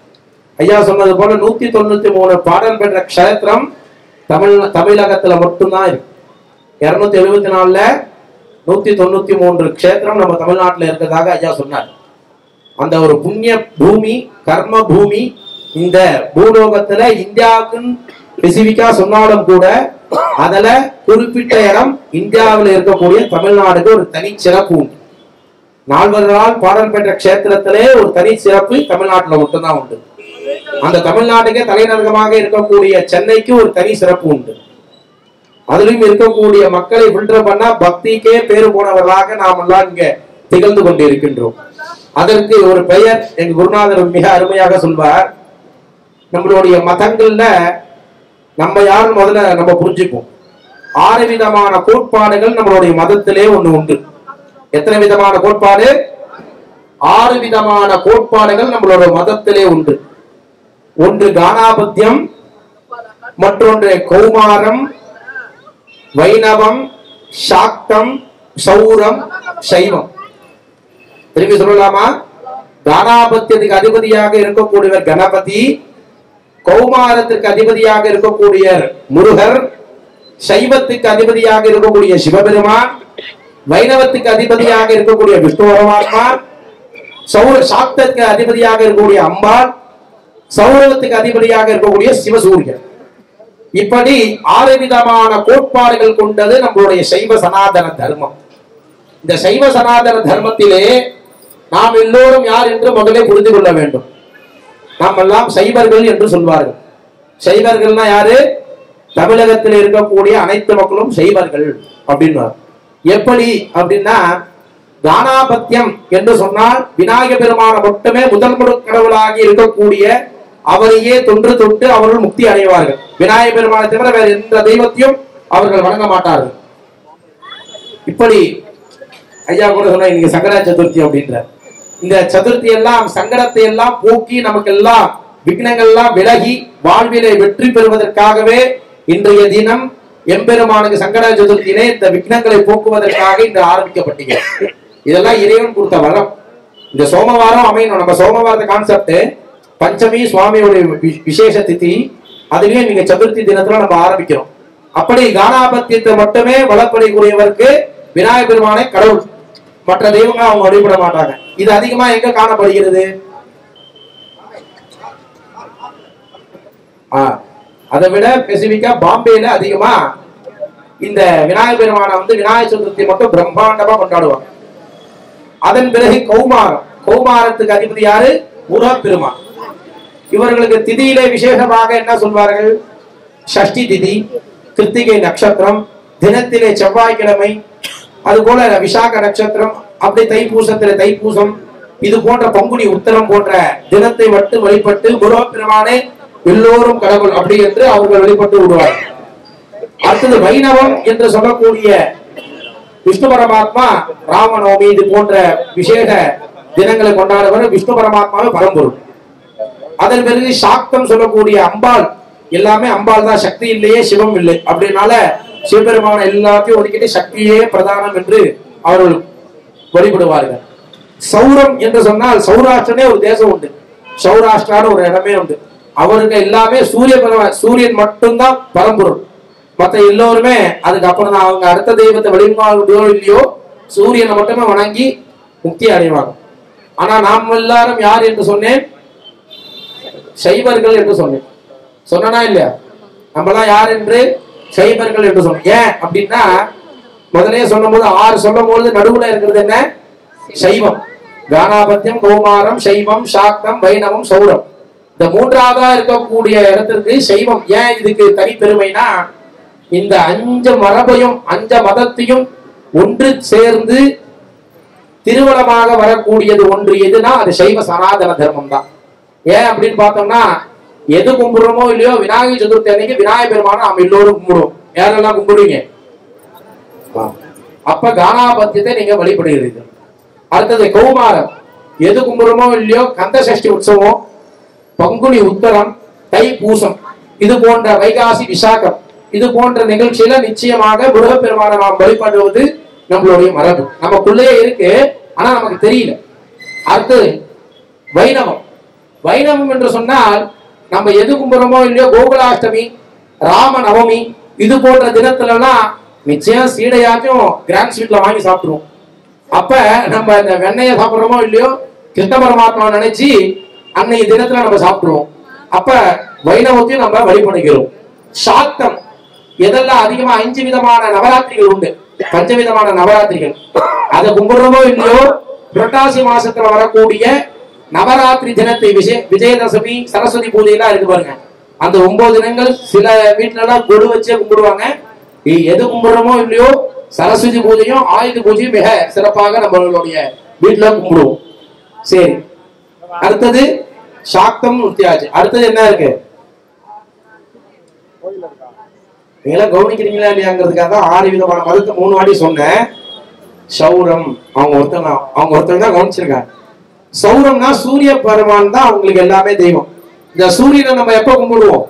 ஐயா சொன்னது போல நூத்தி தொண்ணூத்தி மூணு பாடல் பெற்ற க்ஷேத்திரம் தமிழ் தமிழகத்துல மட்டும்தான் இருக்கு இருநூத்தி எழுபத்தி நாலுல நூத்தி தொண்ணூத்தி மூன்று க்ஷேத்திரம் நம்ம தமிழ்நாட்டுல இருக்கிறதாக ஐயா சொன்னார் அந்த ஒரு புண்ணிய பூமி கர்ம பூமி இந்த பூலோகத்துல இந்தியாவுக்குன்னு ஸ்பெசிபிக்கா சொன்னாலும் கூட அதுல குறிப்பிட்ட இடம் இந்தியாவில் இருக்கக்கூடிய தமிழ்நாடுக்கு ஒரு தனி சிறப்பு உண்டு நால்வர்களால் பாடல் பெற்ற க்ஷேத்திரத்திலே ஒரு தனி சிறப்பு தமிழ்நாட்டுல மட்டும்தான் உண்டு அந்த தமிழ்நாட்டுக்கே தலைநகரமாக இருக்கக்கூடிய சென்னைக்கு ஒரு தனி சிறப்பு உண்டு அதிலும் இருக்கக்கூடிய மக்களை ஃபில்டர் பண்ணா பக்திக்கே பேரு போனவர்களாக நாம் எல்லாம் இங்க திகழ்ந்து கொண்டு இருக்கின்றோம் அதற்கு ஒரு பெயர் எங்க குருநாதர் மிக அருமையாக சொல்வார் நம்மளுடைய மதங்கள்ல நம்ம யாரும் முதல்ல நம்ம புரிஞ்சுப்போம் ஆறு விதமான கோட்பாடுகள் நம்மளுடைய மதத்திலே ஒண்ணு உண்டு எத்தனை விதமான கோட்பாடு ஆறு விதமான கோட்பாடுகள் நம்மளோட மதத்திலே உண்டு ஒன்று கானாபத்தியம் மற்றொன்று கௌமாரம் வைணவம் சாக்தம் சௌரம் சைவம் திரும்பி சொல்லலாமா கானாபத்தியத்துக்கு அதிபதியாக இருக்கக்கூடியவர் கணபதி கௌமாரத்திற்கு அதிபதியாக இருக்கக்கூடிய முருகர் சைவத்துக்கு அதிபதியாக இருக்கக்கூடிய சிவபெருமான் வைணவத்துக்கு அதிபதியாக இருக்கக்கூடிய விஷ்ணு பரமாத்மா சௌர சாக்தத்துக்கு அதிபதியாக இருக்கக்கூடிய அம்பாள் சௌரவத்துக்கு அதிபதியாக இருக்கக்கூடிய சிவசூரியன் இப்படி ஆறு விதமான கோட்பாடுகள் கொண்டது நம்மளுடைய சைவ சனாதன தர்மம் இந்த சைவ சனாதன தர்மத்திலே நாம் எல்லோரும் யார் என்று முதலே புரிந்து கொள்ள வேண்டும் நாம் எல்லாம் சைவர்கள் என்று சொல்வார்கள் சைவர்கள்னா யாரு தமிழகத்தில் இருக்கக்கூடிய அனைத்து மக்களும் சைவர்கள் அப்படின்னு எப்படி அப்படின்னா தானாபத்தியம் என்று சொன்னால் விநாயக பெருமான மட்டுமே முதல் முழு கடவுளாகி இருக்கக்கூடிய அவரையே தொன்று தொட்டு அவர்கள் முக்தி அடைவார்கள் விநாயக பெருமானை தவிர வேற எந்த தெய்வத்தையும் அவர்கள் வணங்க மாட்டார்கள் இப்படி ஐயா கூட சொன்ன இன்னைக்கு சங்கர சதுர்த்தி அப்படின்ற இந்த சதுர்த்தி எல்லாம் சங்கடத்தை எல்லாம் போக்கி நமக்கு எல்லாம் விக்னங்கள் எல்லாம் விலகி வாழ்விலை வெற்றி பெறுவதற்காகவே இன்றைய தினம் எம்பெருமானுக்கு சங்கட சதுர்த்தியிலே இந்த விக்னங்களை போக்குவதற்காக இன்று ஆரம்பிக்கப்பட்டீங்க இதெல்லாம் இறைவன் கொடுத்த வரம் இந்த சோமவாரம் அமையணும் நம்ம சோமவாரத்த கான்செப்ட் பஞ்சமி சுவாமியோட வி- விசேஷ திதி அதுலயும் நீங்க சதுர்த்தி தினத்துல நம்ம ஆரம்பிக்கிறோம் அப்படி கானாபத்தியத்தை மட்டுமே வளப்படைக்கூடியவருக்கு விநாயகர் பெருமானை கடவுள் மற்ற தெய்வங்களை அவங்க வழிபட மாட்டாங்க இது அதிகமா எங்க காணப்படுகிறது ஆ, அதை விட ஸ்பெசிபிக்கா பாம்பேல அதிகமா இந்த விநாயகர் பெருமானை வந்து விநாயகர் சதுர்த்தி மட்டும் பிரம்மாண்டமா கொண்டாடுவாங்க அதன் பிறகு கௌமாரம் கௌமாரத்துக்கு அதிபதி யாரு முருகப்பெருமான் இவர்களுக்கு திதியிலே விசேஷமாக என்ன சொல்வார்கள் ஷஷ்டி திதி கிருத்திகை நட்சத்திரம் தினத்திலே செவ்வாய்க்கிழமை அது போல விசாக நட்சத்திரம் அப்படி தைப்பூசத்திலே தைப்பூசம் இது போன்ற பங்குனி உத்தரம் போன்ற தினத்தை மட்டும் வழிபட்டு முருகப்பெருமானே எல்லோரும் கடவுள் அப்படி என்று அவர்கள் வழிபட்டு விடுவார்கள் அடுத்தது வைணவம் என்று சொல்லக்கூடிய விஷ்ணு பரமாத்மா ராமநவமி இது போன்ற விசேஷ தினங்களை கொண்டாடுவர் விஷ்ணு பரமாத்மாவே பரம்பொருள் அதன் பிறகு சாக்தம் சொல்லக்கூடிய அம்பாள் எல்லாமே அம்பாள் தான் சக்தி இல்லையே சிவம் இல்லை அப்படினால சிவபெருமான எல்லாத்தையும் ஒதுக்கிட்டு சக்தியே பிரதானம் என்று அவர்கள் வழிபடுவார்கள் சௌரம் என்று சொன்னால் சௌராஷ்டிரனே ஒரு தேசம் உண்டு சௌராஷ்டிரான்னு ஒரு இடமே உண்டு அவருக்கு எல்லாமே சூரிய பரவ- சூரியன் மட்டும்தான் பரம்பொருள் மற்ற எல்லோருமே அதுக்கப்புறம் தான் அவங்க அடுத்த தெய்வத்தை வழிபாடுகளோ இல்லையோ சூரியனை மட்டுமே வணங்கி முக்தி அடைவாங்க ஆனா நாம் எல்லாரும் யார் என்று சொன்னேன் சைவர்கள் என்று சொன்னேன் சொன்னனா இல்லையா நம்மலாம் யார் என்று சைவர்கள் என்று சொன்னேன் ஏன் அப்படின்னா முதலே சொல்லும்போது ஆறு சொல்லும்போது நடுவுல இருக்கிறது என்ன சைவம் கானாபத்தியம் கௌமாரம் சைவம் சாக்தம் வைணவம் சௌரம் இந்த மூன்றாவதா இருக்கக்கூடிய இடத்திற்கு சைவம் ஏன் இதுக்கு தனிப்பெருமைனா இந்த அஞ்சு மரபையும் அஞ்ச மதத்தையும் ஒன்று சேர்ந்து திருவளமாக வரக்கூடியது ஒன்று எதுனா அது சைவ சனாதன தர்மம் தான் ஏன் அப்படின்னு பார்த்தோம்னா எது கும்பிடுறோமோ இல்லையோ விநாயகர் சதுர்த்தி அன்னைக்கு விநாயகர் பெருமானை நாம் எல்லோரும் கும்பிடுவோம் யாரெல்லாம் கும்பிடுவீங்க ஆ. அப்ப கானாபத்தியத்தை நீங்க வழிபடுகிறீர்கள் அடுத்தது கௌமாரம் எது கும்பிடுறோமோ இல்லையோ கந்த சஷ்டி உற்சவம் பங்குனி உத்தரம் தை பூசம் இது போன்ற வைகாசி விசாகம் இது போன்ற நிகழ்ச்சியில நிச்சயமாக முருகப்பெருமானை நாம் வழிபடுவது நம்மளுடைய மரபு நமக்குள்ளேயே இருக்கு ஆனா நமக்கு தெரியல அடுத்தது வைணவம் வைணவம் என்று சொன்னால் நம்ம எது கும்பிடுறோமோ இல்லையோ கோகுலாஷ்டமி ராம நவமி இது போன்ற தினத்துலலாம் நிச்சயம் சீடையாச்சும் கிராண்ட் ஸ்வீட்ல வாங்கி சாப்பிடுவோம் அப்ப நம்ம இந்த வெண்ணெயை சாப்பிடுறோமோ இல்லையோ கிருஷ்ண பரமாத்மா நினைச்சு அன்னைக்கு தினத்துல நம்ம சாப்பிடுவோம் அப்ப வைணவத்தையும் நம்ம வழிபடுகிறோம் சாத்தம் எதெல்லாம் அதிகமா அஞ்சு விதமான நவராத்திரிகள் உண்டு பஞ்சவிதமான நவராத்திரிகள் அதை கும்பிடுறோமோ இல்லையோ புரட்டாசி மாசத்துல வரக்கூடிய நவராத்திரி தினத்தை விஜய விஜயதசமி சரஸ்வதி பூஜை எல்லாம் இருக்கு பாருங்க அந்த ஒன்பது தினங்கள் சில வீட்டுல எல்லாம் கொடு வச்சே கும்பிடுவாங்க இ- எது கும்பிடுறோமோ இல்லையோ சரஸ்வதி பூஜையும் ஆயுத பூஜையும் மிக சிறப்பாக நம்மளுடைய வீட்டுல கும்பிடுவோம் சரி அடுத்தது சாக்தம் நுத்தியாச்சு அடுத்தது என்ன இருக்கு நீங்களாம் கவனிக்கிறீங்களா இல்லையாங்கிறதுக்காக தான் ஆறு விதமான மதத்தை மூணு வாட்டி சொன்னேன் சௌரம் அவங்க ஒருத்தங்க அவங்க ஒருத்தங்க தான் கவனிச்சிருக்காங்க சௌரம்னா சூரிய பெருமான் தான் அவங்களுக்கு எல்லாமே தெய்வம் இந்த சூரியனை நம்ம எப்ப கும்பிடுவோம்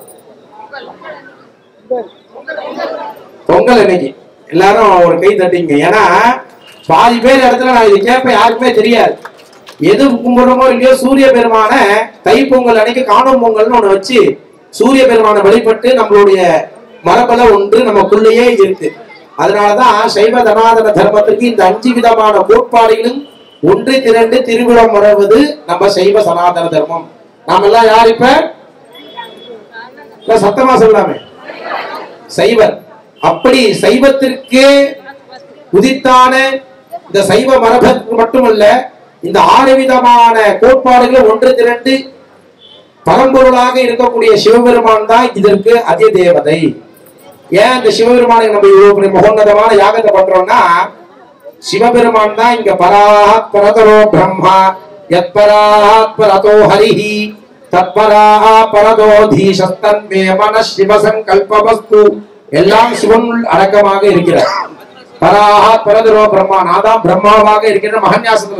பொங்கல் அன்னைக்கு எல்லாரும் ஒரு கை தட்டிங்க ஏன்னா பாதி பேர் இடத்துல நான் இது கேட்பேன் யாருக்குமே தெரியாது எது கும்பிடுறோமோ இல்லையோ சூரிய பெருமான தைப்பொங்கல் அன்னைக்கு காணும் பொங்கல்னு ஒண்ணு வச்சு சூரிய பெருமானை வழிபட்டு நம்மளுடைய மரபல ஒன்று நமக்குள்ளேயே இருக்கு அதனாலதான் சைவ தனாதன தர்மத்திற்கு இந்த அஞ்சு விதமான கோட்பாடுகளும் ஒன்று திரண்டு திருவிழம் வருவது நம்ம சைவ சனாதன தர்மம் நாம எல்லாம் யார் இப்ப இப்ப சத்தமா சொல்லாமே சைவர் அப்படி சைவத்திற்கு உதித்தான இந்த சைவ மரபுக்கு மட்டுமல்ல இந்த ஆறு விதமான கோட்பாடுகள் ஒன்று திரண்டு பரம்பொருளாக இருக்கக்கூடிய சிவபெருமான் தான் இதற்கு அதி தேவதை ஏன் இந்த சிவபெருமானுக்கு நம்ம இவ்வளவு பெரிய மகோன்னதமான யாகத்தை பண்றோம்னா சிவபெருமான் தான் இங்க பராத் பரதரோ பிரம்மா யத் பராத் பரதோ ஹரிஹி தத்பரா பரதோ தீசஸ்தன்மே மன சிவ சங்கல்பவஸ்து எல்லாம் சிவன் அடக்கமாக இருக்கிறார் பராஹா பரதரோ பிரம்மா நான் தான் பிரம்மாவாக இருக்கிற மகன்யாசத்துல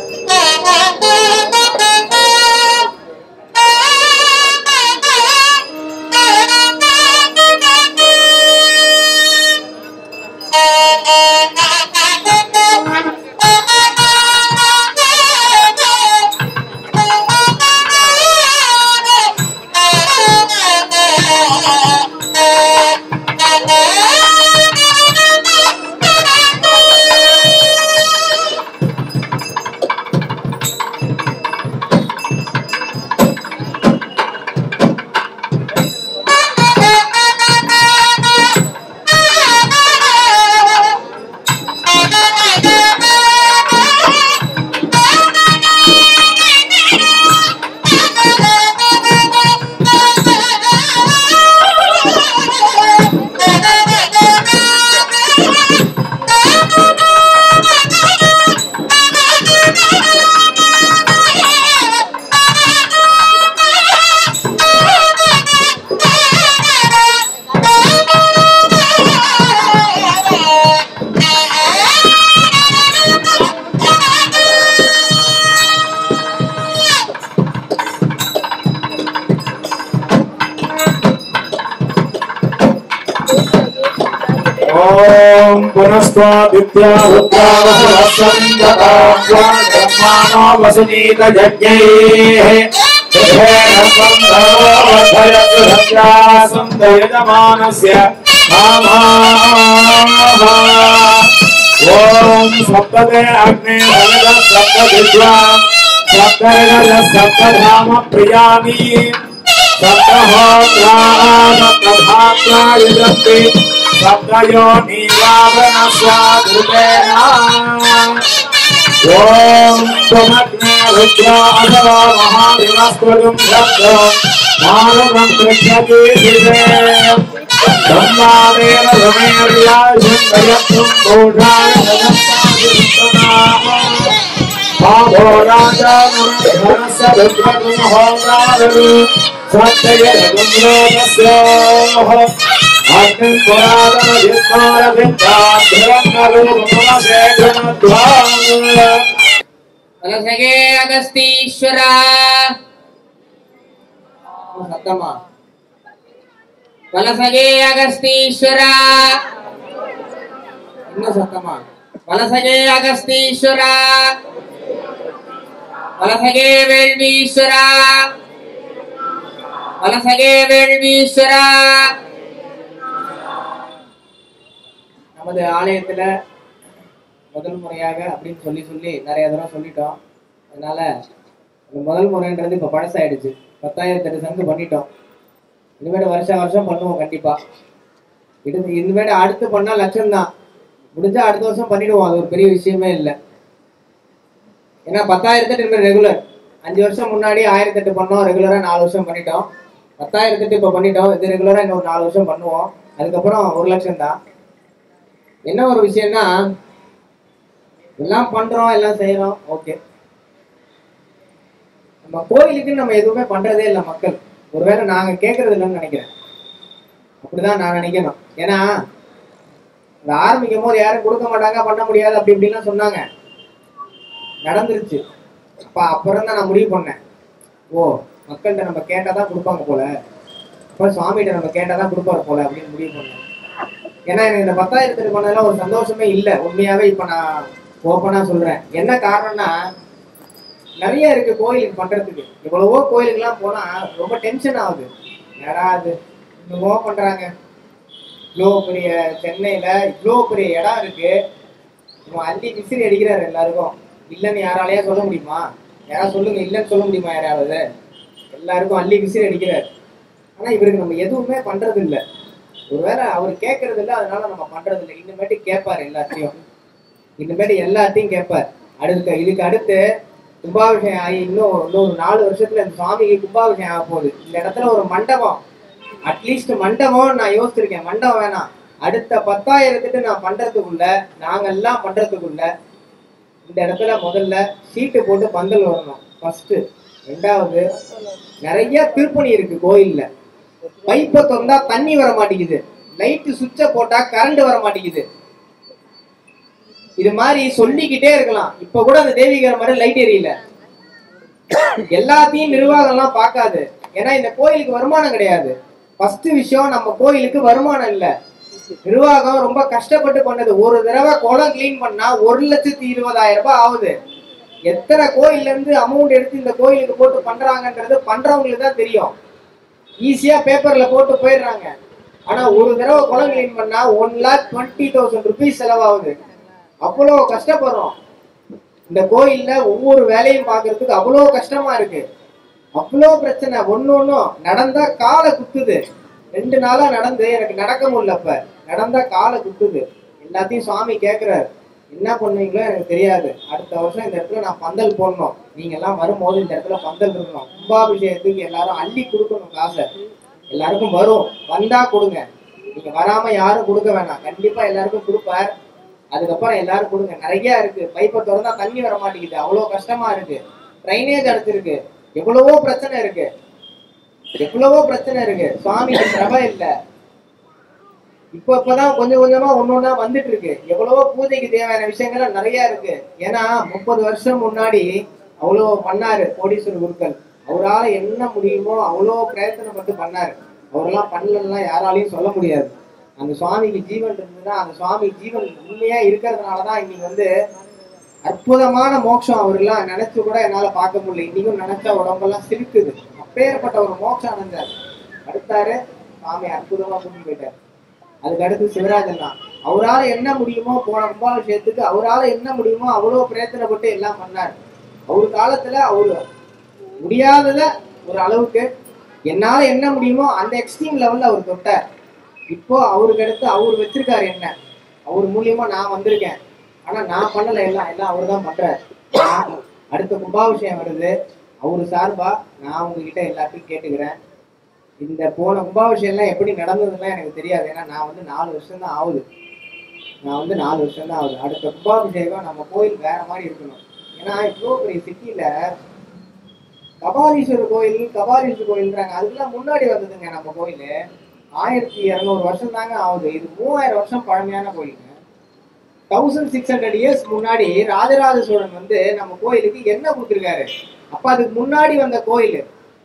ॐ पुनस्त्वादित्या रुद्रावसुरसञ्जतां ब्रह्माणो वसुनीतयज्ञैः ॐ सप्तदे अग्ने भगद सप्तविद्या सप्तर्गज सप्तधाम प्रियाणि सप्तहोत्रा सप्तधात्रा युजन्ति सप्तयो नीलाभरण स्वादृतेन ॐ त्वमग्ने रुद्रा अथवा महाविवस्त्वगुं शब्दो मारुतं पृच्छति शिवे ब्रह्मादेव रमेर्याशङ्कयत्वं कोषाय जगत्तादिरुत्तमाः बाभो राजा नरस्य रुद्रगुं होदारु सत्ययगुं लोकस्योः अग्निं पुरातन विद्वारभिद्वाद्रङ्गरूपमशेखरद्वाम् ವಲಸಗೆ ಅಗಸ್ತೀಶ್ವರ ಸತ್ತಮ್ಮ ವಲಸಗೆ ಅಗಸ್ತೀಶ್ವರ ಇನ್ನು ಸತ್ತಮ್ಮ ವಲಸಗೆ ಅಗಸ್ತೀಶ್ವರ ವಲಸಗೆ ವೇಳ್ವೀಶ್ವರ ವಲಸಗೆ ವೇಳ್ವೀಶ್ವರ நமது ஆலயத்துல முதல் முறையாக அப்படின்னு சொல்லி சொல்லி நிறைய தடவை சொல்லிட்டோம் அதனால இந்த முதல் முறைன்றது இப்ப பழசாயிடுச்சு பத்தாயிரத்தி எட்டு சங்கு பண்ணிட்டோம் இனிமேட்டு வருஷம் வருஷம் பண்ணுவோம் கண்டிப்பா இது இனிமேட்டு அடுத்து பண்ணா லட்சம் தான் முடிஞ்சா அடுத்த வருஷம் பண்ணிடுவோம் அது ஒரு பெரிய விஷயமே இல்லை ஏன்னா பத்தாயிரத்தி எட்டு இனிமேல் ரெகுலர் அஞ்சு வருஷம் முன்னாடி ஆயிரத்தி எட்டு பண்ணோம் ரெகுலரா நாலு வருஷம் பண்ணிட்டோம் பத்தாயிரத்தி எட்டு இப்போ பண்ணிட்டோம் இது ரெகுலரா இன்னொரு நாலு வருஷம் பண்ணுவோம் அதுக்கப்புறம் ஒரு லட்சம் தான் என்ன ஒரு விஷயம்னா எல்லாம் பண்றோம் எல்லாம் செய்யறோம் ஓகே நம்ம கோயிலுக்கு நம்ம எதுவுமே பண்றதே இல்லை மக்கள் ஒருவேளை நாங்க கேட்கறது இல்லைன்னு நினைக்கிறேன் அப்படிதான் நான் நினைக்கணும் ஏன்னா அது ஆரம்பிக்கும் போது யாரும் கொடுக்க மாட்டாங்க பண்ண முடியாது அப்படி இப்படிலாம் சொன்னாங்க நடந்துருச்சு அப்ப அப்புறம் தான் நான் முடிவு பண்ணேன் ஓ மக்கள்கிட்ட நம்ம கேட்டாதான் கொடுப்பாங்க போல அப்ப சுவாமிகிட்ட நம்ம கேட்டாதான் கொடுப்பாரு போல அப்படின்னு முடிவு பண்ணேன் ஏன்னா எனக்கு இந்த பத்தாயிரத்துக்கு பண்ணதுல ஒரு சந்தோஷமே இல்லை உண்மையாவே இப்ப நான் ஓப்பனா சொல்றேன் என்ன காரணம்னா நிறைய இருக்கு கோயிலுக்கு பண்றதுக்கு எவ்வளவோ கோயிலுக்குலாம் போனா ரொம்ப டென்ஷன் ஆகுது யாரா அது இன்னுமோ பண்றாங்க இவ்வளோ பெரிய சென்னையில இவ்வளோ பெரிய இடம் இருக்கு இவன் அள்ளி விசிறி அடிக்கிறாரு எல்லாருக்கும் இல்லைன்னு யாராலையா சொல்ல முடியுமா யாரா சொல்லுங்க இல்லைன்னு சொல்ல முடியுமா யாராவது எல்லாருக்கும் அள்ளி விசிறி அடிக்கிறாரு ஆனா இவருக்கு நம்ம எதுவுமே பண்றது இல்ல ஒருவேளை அவர் கேட்கறது இல்ல அதனால நம்ம பண்றது இல்லை இனிமேட்டு கேட்பாரு எல்லாத்தையும் இனிமேட்டு எல்லாத்தையும் கேட்பார் அடுத்து இதுக்கு அடுத்து கும்பாபிஷேகம் ஆகி இன்னும் இன்னொரு நாலு வருஷத்துல இந்த சுவாமிக்கு கும்பாபிஷேகம் ஆக போகுது இந்த இடத்துல ஒரு மண்டபம் அட்லீஸ்ட் மண்டபம் நான் யோசிச்சிருக்கேன் மண்டபம் வேணாம் அடுத்த பத்தாயிரத்துக்கு நான் பண்றதுக்குள்ள நாங்க எல்லாம் பண்றதுக்குள்ள இந்த இடத்துல முதல்ல சீட்டு போட்டு பந்தல் வரணும் ஃபர்ஸ்ட் ரெண்டாவது நிறைய திருப்பணி இருக்கு கோயில்ல பைப்பை திறந்தா தண்ணி வர மாட்டேங்குது லைட்டு சுவிட்ச போட்டா கரண்ட் வர மாட்டேங்குது இது மாதிரி சொல்லிக்கிட்டே இருக்கலாம் இப்ப கூட அந்த தேவிகர மாதிரி லைட் எரியல எல்லாத்தையும் நிர்வாகம் எல்லாம் பார்க்காது ஏன்னா இந்த கோயிலுக்கு வருமானம் கிடையாது ஃபர்ஸ்ட் விஷயம் நம்ம கோயிலுக்கு வருமானம் இல்ல நிர்வாகம் ரொம்ப கஷ்டப்பட்டு பண்ணது ஒரு தடவை குளம் க்ளீன் பண்ணா ஒரு லட்சத்தி இருபதாயிரம் ரூபாய் ஆகுது எத்தனை கோயில்ல இருந்து அமௌண்ட் எடுத்து இந்த கோயிலுக்கு போட்டு பண்றாங்கன்றது பண்றவங்களுக்கு தான் தெரியும் ஈஸியா பேப்பர்ல போட்டு போயிடுறாங்க ஆனா ஒரு தடவை குளம் க்ளீன் பண்ணா one lakh twenty thousand rupees செலவாகுது அவ்வளோ கஷ்டப்படுறோம் இந்த கோயில்ல ஒவ்வொரு வேலையும் பார்க்கிறதுக்கு அவ்வளோ கஷ்டமா இருக்கு அவ்வளோ பிரச்சனை ஒண்ணு ஒன்றும் நடந்தா காலை குத்துது ரெண்டு நாளா நடந்து எனக்கு நடக்க முடியல அப்ப நடந்தா காலை குத்துது எல்லாத்தையும் சுவாமி கேக்குறாரு என்ன பண்ணுவீங்களோ எனக்கு தெரியாது அடுத்த வருஷம் இந்த இடத்துல நான் பந்தல் போடணும் நீங்க எல்லாம் வரும்போது இந்த இடத்துல பந்தல் இருக்கணும் கும்பாபிஷேகத்துக்கு எல்லாரும் அள்ளி கொடுக்கணும் காசை எல்லாருக்கும் வரும் வந்தா கொடுங்க நீங்க வராம யாரும் கொடுக்க வேணாம் கண்டிப்பா எல்லாருக்கும் கொடுப்பார் அதுக்கப்புறம் எல்லாரும் கொடுங்க நிறைய இருக்கு பைப்பை திறந்தா தண்ணி வர மாட்டேங்குது அவ்வளவு கஷ்டமா இருக்கு ட்ரைனேஜ் அடைச்சிருக்கு எவ்வளவோ பிரச்சனை இருக்கு எவ்வளவோ பிரச்சனை இருக்கு சுவாமிக்கு பிரபை இல்ல இப்ப இப்பதான் கொஞ்சம் கொஞ்சமா ஒன்னொன்னா வந்துட்டு இருக்கு எவ்வளவோ பூஜைக்கு தேவையான விஷயங்கள்லாம் நிறைய இருக்கு ஏன்னா முப்பது வருஷம் முன்னாடி அவ்வளோ பண்ணாரு கோடீஸ்வரர் குருக்கள் அவரால என்ன முடியுமோ அவ்வளோ பிரயத்தனப்பட்டு பண்ணாரு அவரெல்லாம் பண்ணலன்னா யாராலையும் சொல்ல முடியாது அந்த சுவாமிக்கு ஜீவன் இருந்ததுன்னா அந்த சுவாமி ஜீவன் உண்மையா இருக்கிறதுனாலதான் இன்னைக்கு வந்து அற்புதமான மோட்சம் அவரெல்லாம் நினைச்சு கூட என்னால பார்க்க முடியல இன்னைக்கும் நினைச்சா உடம்பெல்லாம் சிலுக்குது அப்பேற்பட்ட ஒரு மோட்சம் அடைஞ்சார் அடுத்தாரு சாமி அற்புதமா கூட்டி போயிட்டார் அதுக்கு அடுத்து சிவராஜன் தான் அவரால என்ன முடியுமோ போன கும்பாபிஷேகத்துக்கு அவரால என்ன முடியுமோ அவ்வளவு பிரயத்தனப்பட்டு எல்லாம் பண்ணார் அவர் காலத்துல அவரு முடியாதத ஒரு அளவுக்கு என்னால என்ன முடியுமோ அந்த எக்ஸ்ட்ரீம் லெவல்ல அவர் தொட்டார் இப்போ அவருக்கு அடுத்து அவர் வச்சிருக்காரு என்ன அவர் மூலியமா நான் வந்திருக்கேன் ஆனா நான் பண்ணல எல்லாம் எல்லாம் அவர் தான் பண்றாரு நான் அடுத்த கும்பாபிஷேகம் வருது அவரு சார்பா நான் உங்ககிட்ட எல்லாத்தையும் கேட்டுக்கிறேன் இந்த போன கும்பாபிஷேகம்லாம் எப்படி நடந்ததுன்னா எனக்கு தெரியாது ஏன்னா நான் வந்து நாலு வருஷம் தான் ஆகுது நான் வந்து நாலு வருஷம் தான் ஆகுது அடுத்த கும்பாபிஷேகம் நம்ம கோயில் வேற மாதிரி இருக்கணும் ஏன்னா இவ்வளோ பெரிய சிட்டியில கபாலீஸ்வரர் கோயில் கபாலீஸ்வரர் கோயில்ன்றாங்க அதுக்கெல்லாம் முன்னாடி வந்ததுங்க நம்ம கோயில் ஆயிரத்தி இரநூறு வருஷம் தாங்க ஆகுது இது மூவாயிரம் வருஷம் பழமையான கோயிலுங்க தௌசண்ட் சிக்ஸ் ஹண்ட்ரட் இயர்ஸ் முன்னாடி ராஜராஜ சோழன் வந்து நம்ம கோயிலுக்கு என்ன கொடுத்துருக்காரு அப்ப அதுக்கு முன்னாடி வந்த கோயில்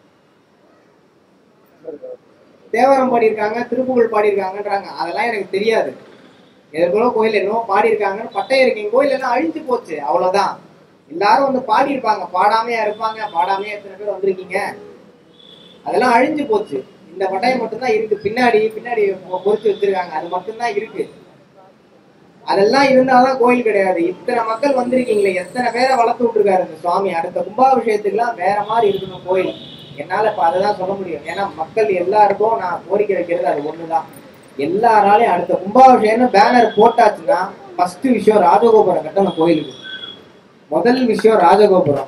தேவாரம் பாடியிருக்காங்க திருப்புகழ் பாடியிருக்காங்கன்றாங்க அதெல்லாம் எனக்கு தெரியாது எதுக்குள்ள கோயில் என்னவோ பாடியிருக்காங்கன்னு பட்டையரிக்கீங்க கோயில் எல்லாம் அழிஞ்சு போச்சு அவ்வளவுதான் எல்லாரும் வந்து பாடியிருப்பாங்க பாடாமையா இருப்பாங்க பாடாமையா எத்தனை பேர் வந்திருக்கீங்க அதெல்லாம் அழிஞ்சு போச்சு இந்த பட்டயம் மட்டும்தான் இருக்கு பின்னாடி பின்னாடி பொ- பொறிச்சு வச்சிருக்காங்க அது மட்டும்தான் இருக்கு அதெல்லாம் இருந்தாதான் கோயில் கிடையாது இத்தனை மக்கள் வந்திருக்கீங்களே எத்தனை பேரை வளர்த்து விட்டுருக்காரு இந்த சுவாமி அடுத்த கும்பாபிஷேகத்துக்குலாம் வேற மாதிரி இருக்கணும் கோயில் என்னால இப்ப அததான் சொல்ல முடியும் ஏன்னா மக்கள் எல்லாருக்கும் நான் கோரிக்கை வைக்கிறது அது ஒண்ணுதான் எல்லாராலையும் அடுத்த கும்பாபிஷேகம் பேனர் போட்டாச்சுன்னா ஃபர்ஸ்ட் விஷயம் ராஜகோபுரம் கட்டணும் கோயிலுக்கு முதல் விஷயம் ராஜகோபுரம்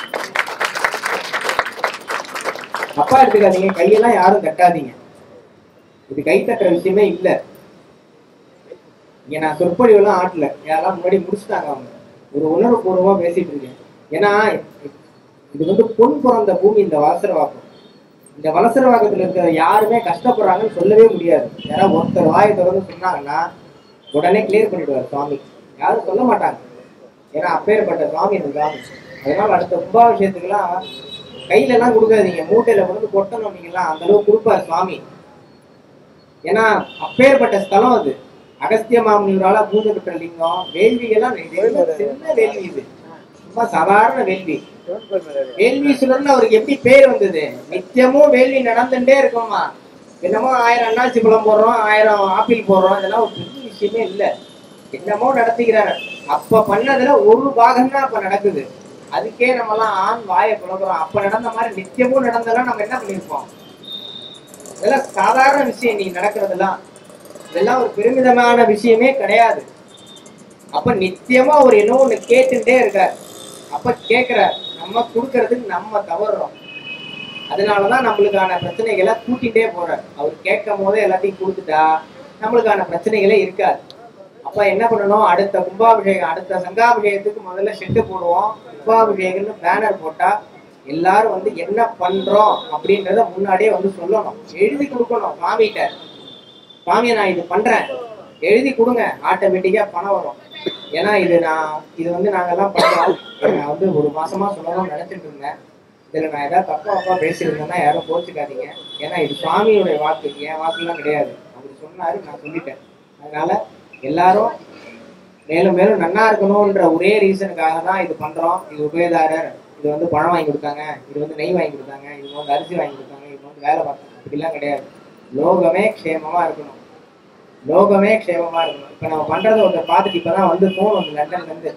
அப்பா எடுத்துக்காதீங்க கையெல்லாம் யாரும் தட்டாதீங்க இது கை தட்டுற விஷயமே இல்ல இங்க நான் சொற்பொழிவெல்லாம் ஆட்டல யாரெல்லாம் முன்னாடி முடிச்சுட்டாங்க அவங்க ஒரு உணர்வு பூர்வமா பேசிட்டு இருக்கேன் ஏன்னா இது வந்து பொன் பிறந்த பூமி இந்த வலசரவாக்கம் இந்த வலசரவாக்கத்துல இருக்கிற யாருமே கஷ்டப்படுறாங்கன்னு சொல்லவே முடியாது யாராவது ஒருத்தர் வாயை திறந்து சொன்னாங்கன்னா உடனே கிளியர் பண்ணிடுவார் சுவாமி யாரும் சொல்ல மாட்டாங்க ஏன்னா அப்பேற்பட்ட சுவாமி இந்த சுவாமி அதனால அடுத்த கும்பாபிஷேகத்துக்கெல்லாம் கையில எல்லாம் கொடுக்காதீங்க மூட்டையில கொண்டு வந்து கொட்டணும் நீங்கெல்லாம் அந்த அளவுக்கு கொடுப்பார் சுவாமி ஏன்னா அப்பேற்பட்ட ஸ்தலம் அது அகஸ்திய மாமுனிவரால பூஜை பெற்ற லிங்கம் வேள்விகள்லாம் இது என்ன சின்ன வேள்வி இது சும்மா சாதாரண வேள்வி வேள்வீஸ்வரர்னு அவருக்கு எப்படி பேர் வந்தது நித்தியமும் வேள்வி நடந்துட்டே இருக்குமா என்னமோ ஆயிரம் அண்ணாச்சி பழம் போடுறோம் ஆயிரம் ஆப்பிள் போடுறோம் இதெல்லாம் ஒரு பெரிய விஷயமே இல்ல என்னமோ நடத்திக்கிறாரு அப்ப பண்ணதுல ஒரு பாகம் தான் அப்ப நடக்குது அதுக்கே நம்ம எல்லாம் ஆண் வாயை புலகுறோம் அப்ப நடந்த மாதிரி நித்தியமும் நடந்தெல்லாம் நம்ம என்ன பண்ணிருப்போம் இதெல்லாம் சாதாரண விஷயம் இன்னைக்கு நடக்கிறதெல்லாம் இதெல்லாம் ஒரு பெருமிதமான விஷயமே கிடையாது அப்ப நித்தியமா ஒரு என்ன ஒண்ணு கேட்டுட்டே இருக்கார் அப்ப கேக்குறார் நம்ம கொடுக்கறதுக்கு நம்ம தவறுறோம் அதனாலதான் நம்மளுக்கான பிரச்சனைகளை கூட்டிகிட்டே போறார் அவர் கேட்கும் போதே எல்லாத்தையும் கொடுத்துட்டா நம்மளுக்கான பிரச்சனைகளே இருக்காது அப்ப என்ன பண்ணணும் அடுத்த கும்பாபிஷேகம் அடுத்த சங்காபிஷேகத்துக்கு முதல்ல ஷெட்டு போடுவோம் கும்பாபிஷேகம்னு பேனர் போட்டா எல்லாரும் வந்து என்ன பண்றோம் அப்படின்றத முன்னாடியே வந்து சொல்லணும் எழுதி கொடுக்கணும் சுவாமிகிட்ட சுவாமியை நான் இது பண்றேன் எழுதி கொடுங்க ஆட்டோமேட்டிக்கா பணம் வரும் ஏன்னா இது நான் இது வந்து நாங்கெல்லாம் பண்றோம் நான் வந்து ஒரு மாசமா சொல்லணும்னு நினைச்சிட்டு இருந்தேன் இதுல நான் ஏதாவது தப்பா அப்பா பேசியிருந்தேன்னா யாரும் கோச்சுக்காதீங்க ஏன்னா இது சுவாமியுடைய வாக்கு என் வாக்குலாம் கிடையாது அவர் சொன்னாரு நான் சொல்லிட்டேன் அதனால எல்லாரும் மேலும் மேலும் நன்னா இருக்கணும்ன்ற ஒரே ரீசனுக்காக தான் இது பண்றோம் இது உபயதாரர் இது வந்து பழம் வாங்கி கொடுத்தாங்க இது வந்து நெய் வாங்கி கொடுத்தாங்க இது வந்து அரிசி வாங்கி கொடுத்தாங்க இது வந்து வேலை பார்த்தாங்க அப்படிலாம் கிடையாது லோகமே க்ஷேமமா இருக்கணும் லோகமே க்ஷேமமா இருக்கணும் இப்ப நம்ம பண்றதை ஒருத்தர் பார்த்துட்டு இப்பதான் வந்து போன் வந்து லண்டன்ல இருந்து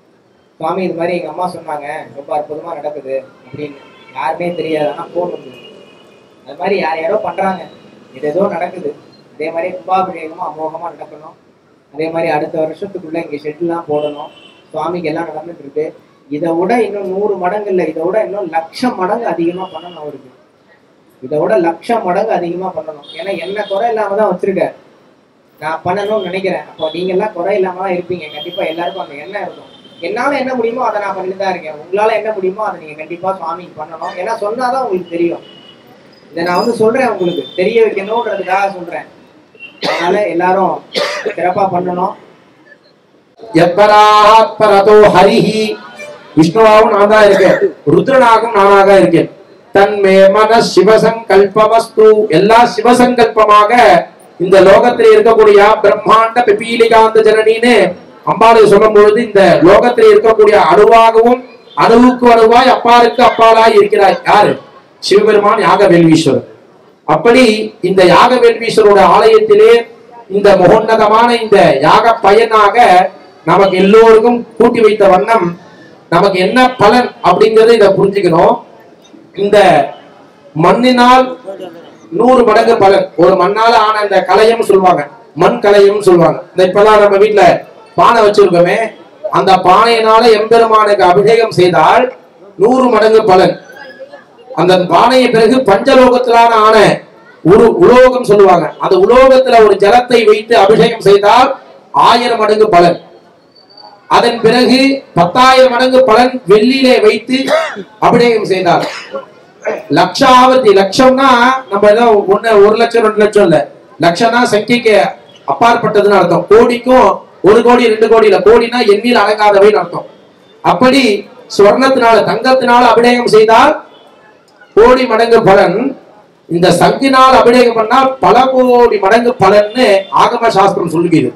சுவாமி இது மாதிரி எங்க அம்மா சொன்னாங்க ரொம்ப அற்புதமா நடக்குது அப்படின்னு யாருமே தெரியாது ஆனா போன் வந்து அது மாதிரி யார் யாரோ பண்றாங்க இது ஏதோ நடக்குது அதே மாதிரி கும்பாபிஷேகமும் அமோகமா நடக்கணும் அதே மாதிரி அடுத்த வருஷத்துக்குள்ள இங்க ஷெட்லாம் போடணும் சுவாமிக்கு எல்லாம் நடந்துட்டு இருக்கு இதை விட இன்னும் நூறு மடங்கு இல்லை இதை விட இன்னும் லட்சம் மடங்கு அதிகமா பண்ணணும் அவருக்கு இதை விட லட்சம் மடங்கு அதிகமா பண்ணணும் ஏன்னா என்ன குறை இல்லாம தான் வச்சிருக்காரு நான் பண்ணணும்னு நினைக்கிறேன் அப்போ நீங்க எல்லாம் குறை இல்லாம தான் இருப்பீங்க கண்டிப்பா எல்லாருக்கும் அந்த எண்ணம் இருக்கும் என்னால என்ன முடியுமோ அதை நான் பண்ணிட்டு தான் இருக்கேன் உங்களால என்ன முடியுமோ அதை நீங்க கண்டிப்பா சுவாமிக்கு பண்ணணும் ஏன்னா சொன்னாதான் உங்களுக்கு தெரியும் இதை நான் வந்து சொல்றேன் உங்களுக்கு தெரிய வைக்கணுன்றதுக்காக சொல்றேன் அதனால எல்லாரும் சிறப்பா பண்ணணும் எத்பராத் பரதோ ஹரிஹி விஷ்ணுவாகவும் நான் தான் இருக்கேன் ருத்ரனாகவும் நானாக தான் இருக்கேன் தன்மே மன சிவசங்கல்பமஸ்து எல்லா சிவசங்கல்பமாக இந்த லோகத்தில் இருக்கக்கூடிய பிரம்மாண்ட பிபீலிகாந்த ஜனனின்னு அம்பாளை சொல்லும் பொழுது இந்த லோகத்தில் இருக்கக்கூடிய அணுவாகவும் அணுவுக்கு அணுவாய் அப்பாருக்கு அப்பாலாய் இருக்கிறாய் யாரு சிவபெருமான் யாக வேல்வீஸ்வரர் அப்படி இந்த யாக வேல்வீஸ்வரோட ஆலயத்திலே இந்த மகோன்னதமான இந்த யாக பயனாக நமக்கு எல்லோருக்கும் கூட்டி வைத்த வண்ணம் நமக்கு என்ன பலன் அப்படிங்கறத இதை புரிஞ்சுக்கணும் இந்த மண்ணினால் நூறு மடங்கு பலன் ஒரு மண்ணால ஆன இந்த கலையம் சொல்லுவாங்க மண் கலையம் சொல்லுவாங்க இந்த இப்பதான் நம்ம வீட்டுல பானை வச்சிருக்கோமே அந்த பானையினால எம்பெருமானுக்கு அபிஷேகம் செய்தால் நூறு மடங்கு பலன் அந்த பானையை பிறகு பஞ்சலோகத்திலான ஆன ஒரு உலோகம் சொல்லுவாங்க அந்த உலோகத்துல ஒரு ஜலத்தை வைத்து அபிஷேகம் செய்தால் ஆயிரம் மடங்கு பலன் அதன் பிறகு பத்தாயிரம் மடங்கு பலன் வெள்ளியிலே வைத்து அபிஷேகம் செய்தார் லட்சாவதி லட்சம்னா நம்ம ஏதோ ஒண்ணு ஒரு லட்சம் ரெண்டு லட்சம் இல்ல லட்சம்னா சங்கிக்கு அப்பாற்பட்டதுன்னு அர்த்தம் கோடிக்கும் ஒரு கோடி ரெண்டு கோடி இல்ல கோடினா எண்ணில் அடங்காதவைன்னு அர்த்தம் அப்படி ஸ்வர்ணத்தினால தங்கத்தினால அபிஷேகம் செய்தால் கோடி மடங்கு பலன் இந்த சங்கினால் அபிஷேகம் பண்ணா பல கோடி மடங்கு பலன்னு ஆகம சாஸ்திரம் சொல்லுகிறது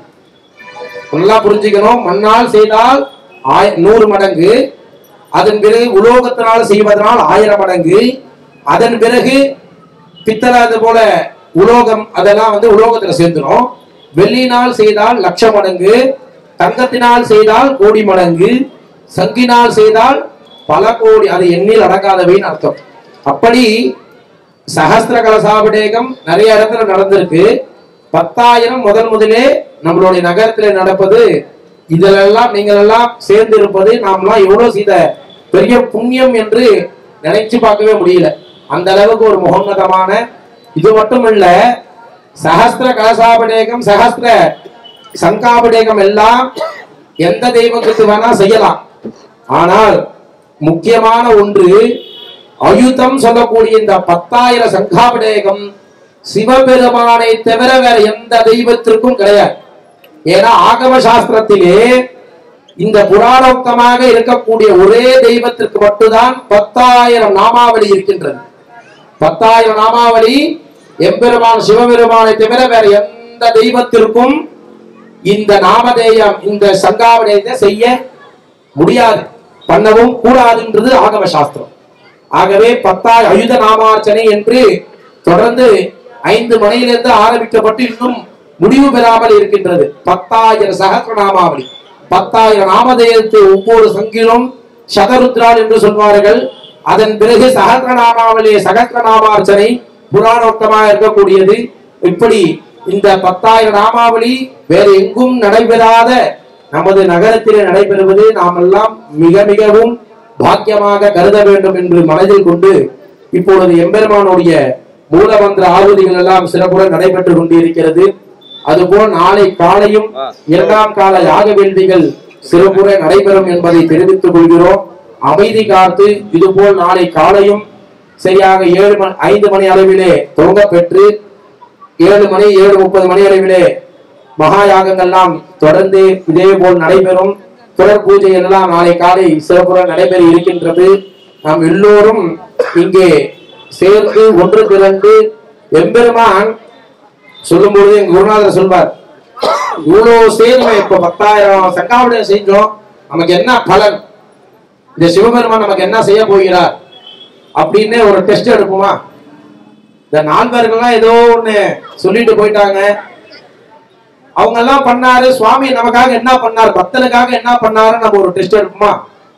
நல்லா புரிஞ்சுக்கணும் மண்ணால் செய்தால் ஆய- நூறு மடங்கு அதன் பிறகு உலோகத்தினால் செய்வதனால் ஆயிரம் மடங்கு அதன் பிறகு பித்தளை அது போல உலோகம் அதெல்லாம் வந்து உலோகத்துல சேர்ந்துடும் வெள்ளியினால் செய்தால் லட்ச மடங்கு தங்கத்தினால் செய்தால் கோடி மடங்கு சங்கினால் செய்தால் பல கோடி அது எண்ணில் அடங்காதவைன்னு அர்த்தம் அப்படி சகஸ்திர கலசாபிடேகம் நிறைய இடத்துல நடந்திருக்கு பத்தாயிரம் முதல் முதலே நம்மளுடைய நகரத்துல நடப்பது இதிலெல்லாம் நீங்கள் எல்லாம் சேர்ந்து இருப்பது நாமெல்லாம் எவ்வளவு செய்த பெரிய புண்ணியம் என்று நினைச்சு பார்க்கவே முடியல அந்த அளவுக்கு ஒரு முகோன்னதமான இது மட்டும் இல்ல சகஸ்திர கலசாபிடேகம் சகஸ்திர சங்காபிடேகம் எல்லாம் எந்த தெய்வத்துக்கு வேணா செய்யலாம் ஆனால் முக்கியமான ஒன்று அயுதம் சொல்லக்கூடிய இந்த பத்தாயிரம் சங்காபிடேகம் சிவபெருமானை தவிர வேற எந்த தெய்வத்திற்கும் கிடையாது ஏன்னா ஆகம சாஸ்திரத்திலே இந்த புராணோக்தமாக இருக்கக்கூடிய ஒரே தெய்வத்திற்கு மட்டும்தான் பத்தாயிரம் நாமாவளி இருக்கின்றது பத்தாயிரம் நாமாவளி எம்பெருமான் சிவபெருமானை தவிர வேற எந்த தெய்வத்திற்கும் இந்த நாமதேயம் இந்த சங்காவதேயத்தை செய்ய முடியாது பண்ணவும் கூடாதுன்றது ஆகம சாஸ்திரம் ஆகவே பத்தாய் அயுத நாமார்ச்சனை என்று தொடர்ந்து ஐந்து மணியிலிருந்து ஆரம்பிக்கப்பட்டு இன்னும் முடிவு பெறாமல் இருக்கின்றது பத்தாயிரம் சகஸ்ர நாமாவளி பத்தாயிரம் நாமதேயத்தை ஒவ்வொரு சங்கிலும் சதருத்ரால் என்று சொல்வார்கள் அதன் பிறகு சகஸ்ர நாமாவளி சகஸ்ர நாமார்ச்சனை புராணோக்தமாக இருக்கக்கூடியது இப்படி இந்த பத்தாயிரம் நாமாவளி வேறு எங்கும் நடைபெறாத நமது நகரத்திலே நடைபெறுவது நாமெல்லாம் மிக மிகவும் பாக்கியமாக கருத வேண்டும் என்று மனதில் கொண்டு இப்பொழுது எம்பெருமானுடைய மூலமந்திர ஆகுதிகள் எல்லாம் சிறப்புடன் நடைபெற்றுக் கொண்டிருக்கிறது அதுபோல் நாளை காலையும் இரண்டாம் கால யாக வேள்விகள் சிறப்புற நடைபெறும் என்பதை தெரிவித்துக் கொள்கிறோம் அமைதி காத்து இதுபோல் நாளை காலையும் சரியாக ஏழு மணி ஐந்து மணி அளவிலே துவங்க பெற்று ஏழு மணி ஏழு முப்பது மணி அளவிலே மகா யாகங்கள்லாம் தொடர்ந்து இதே போல் நடைபெறும் தொடர் பூஜை எல்லாம் நாளை காலை சிறப்புடன் நடைபெற இருக்கின்றது நாம் எல்லோரும் இங்கே சேர்ந்து ஒன்று திரண்டு எம்பெருமான் சொல்லும்பொழுது எங்க குருநாதர் சொல்வார் இவ்வளவு சேர்ந்து இப்ப பத்தாயிரம் சங்காவிடம் செஞ்சோம் நமக்கு என்ன பலன் இந்த சிவபெருமான் நமக்கு என்ன செய்ய போகிறார் அப்படின்னு ஒரு டெஸ்ட் எடுப்போமா இந்த நால்வர்கள்லாம் ஏதோ ஒண்ணு சொல்லிட்டு போயிட்டாங்க அவங்க எல்லாம் பண்ணாரு சுவாமி நமக்காக என்ன பண்ணார் பக்தனுக்காக என்ன பண்ணாரு நம்ம ஒரு டெஸ்ட் எடுப்போமா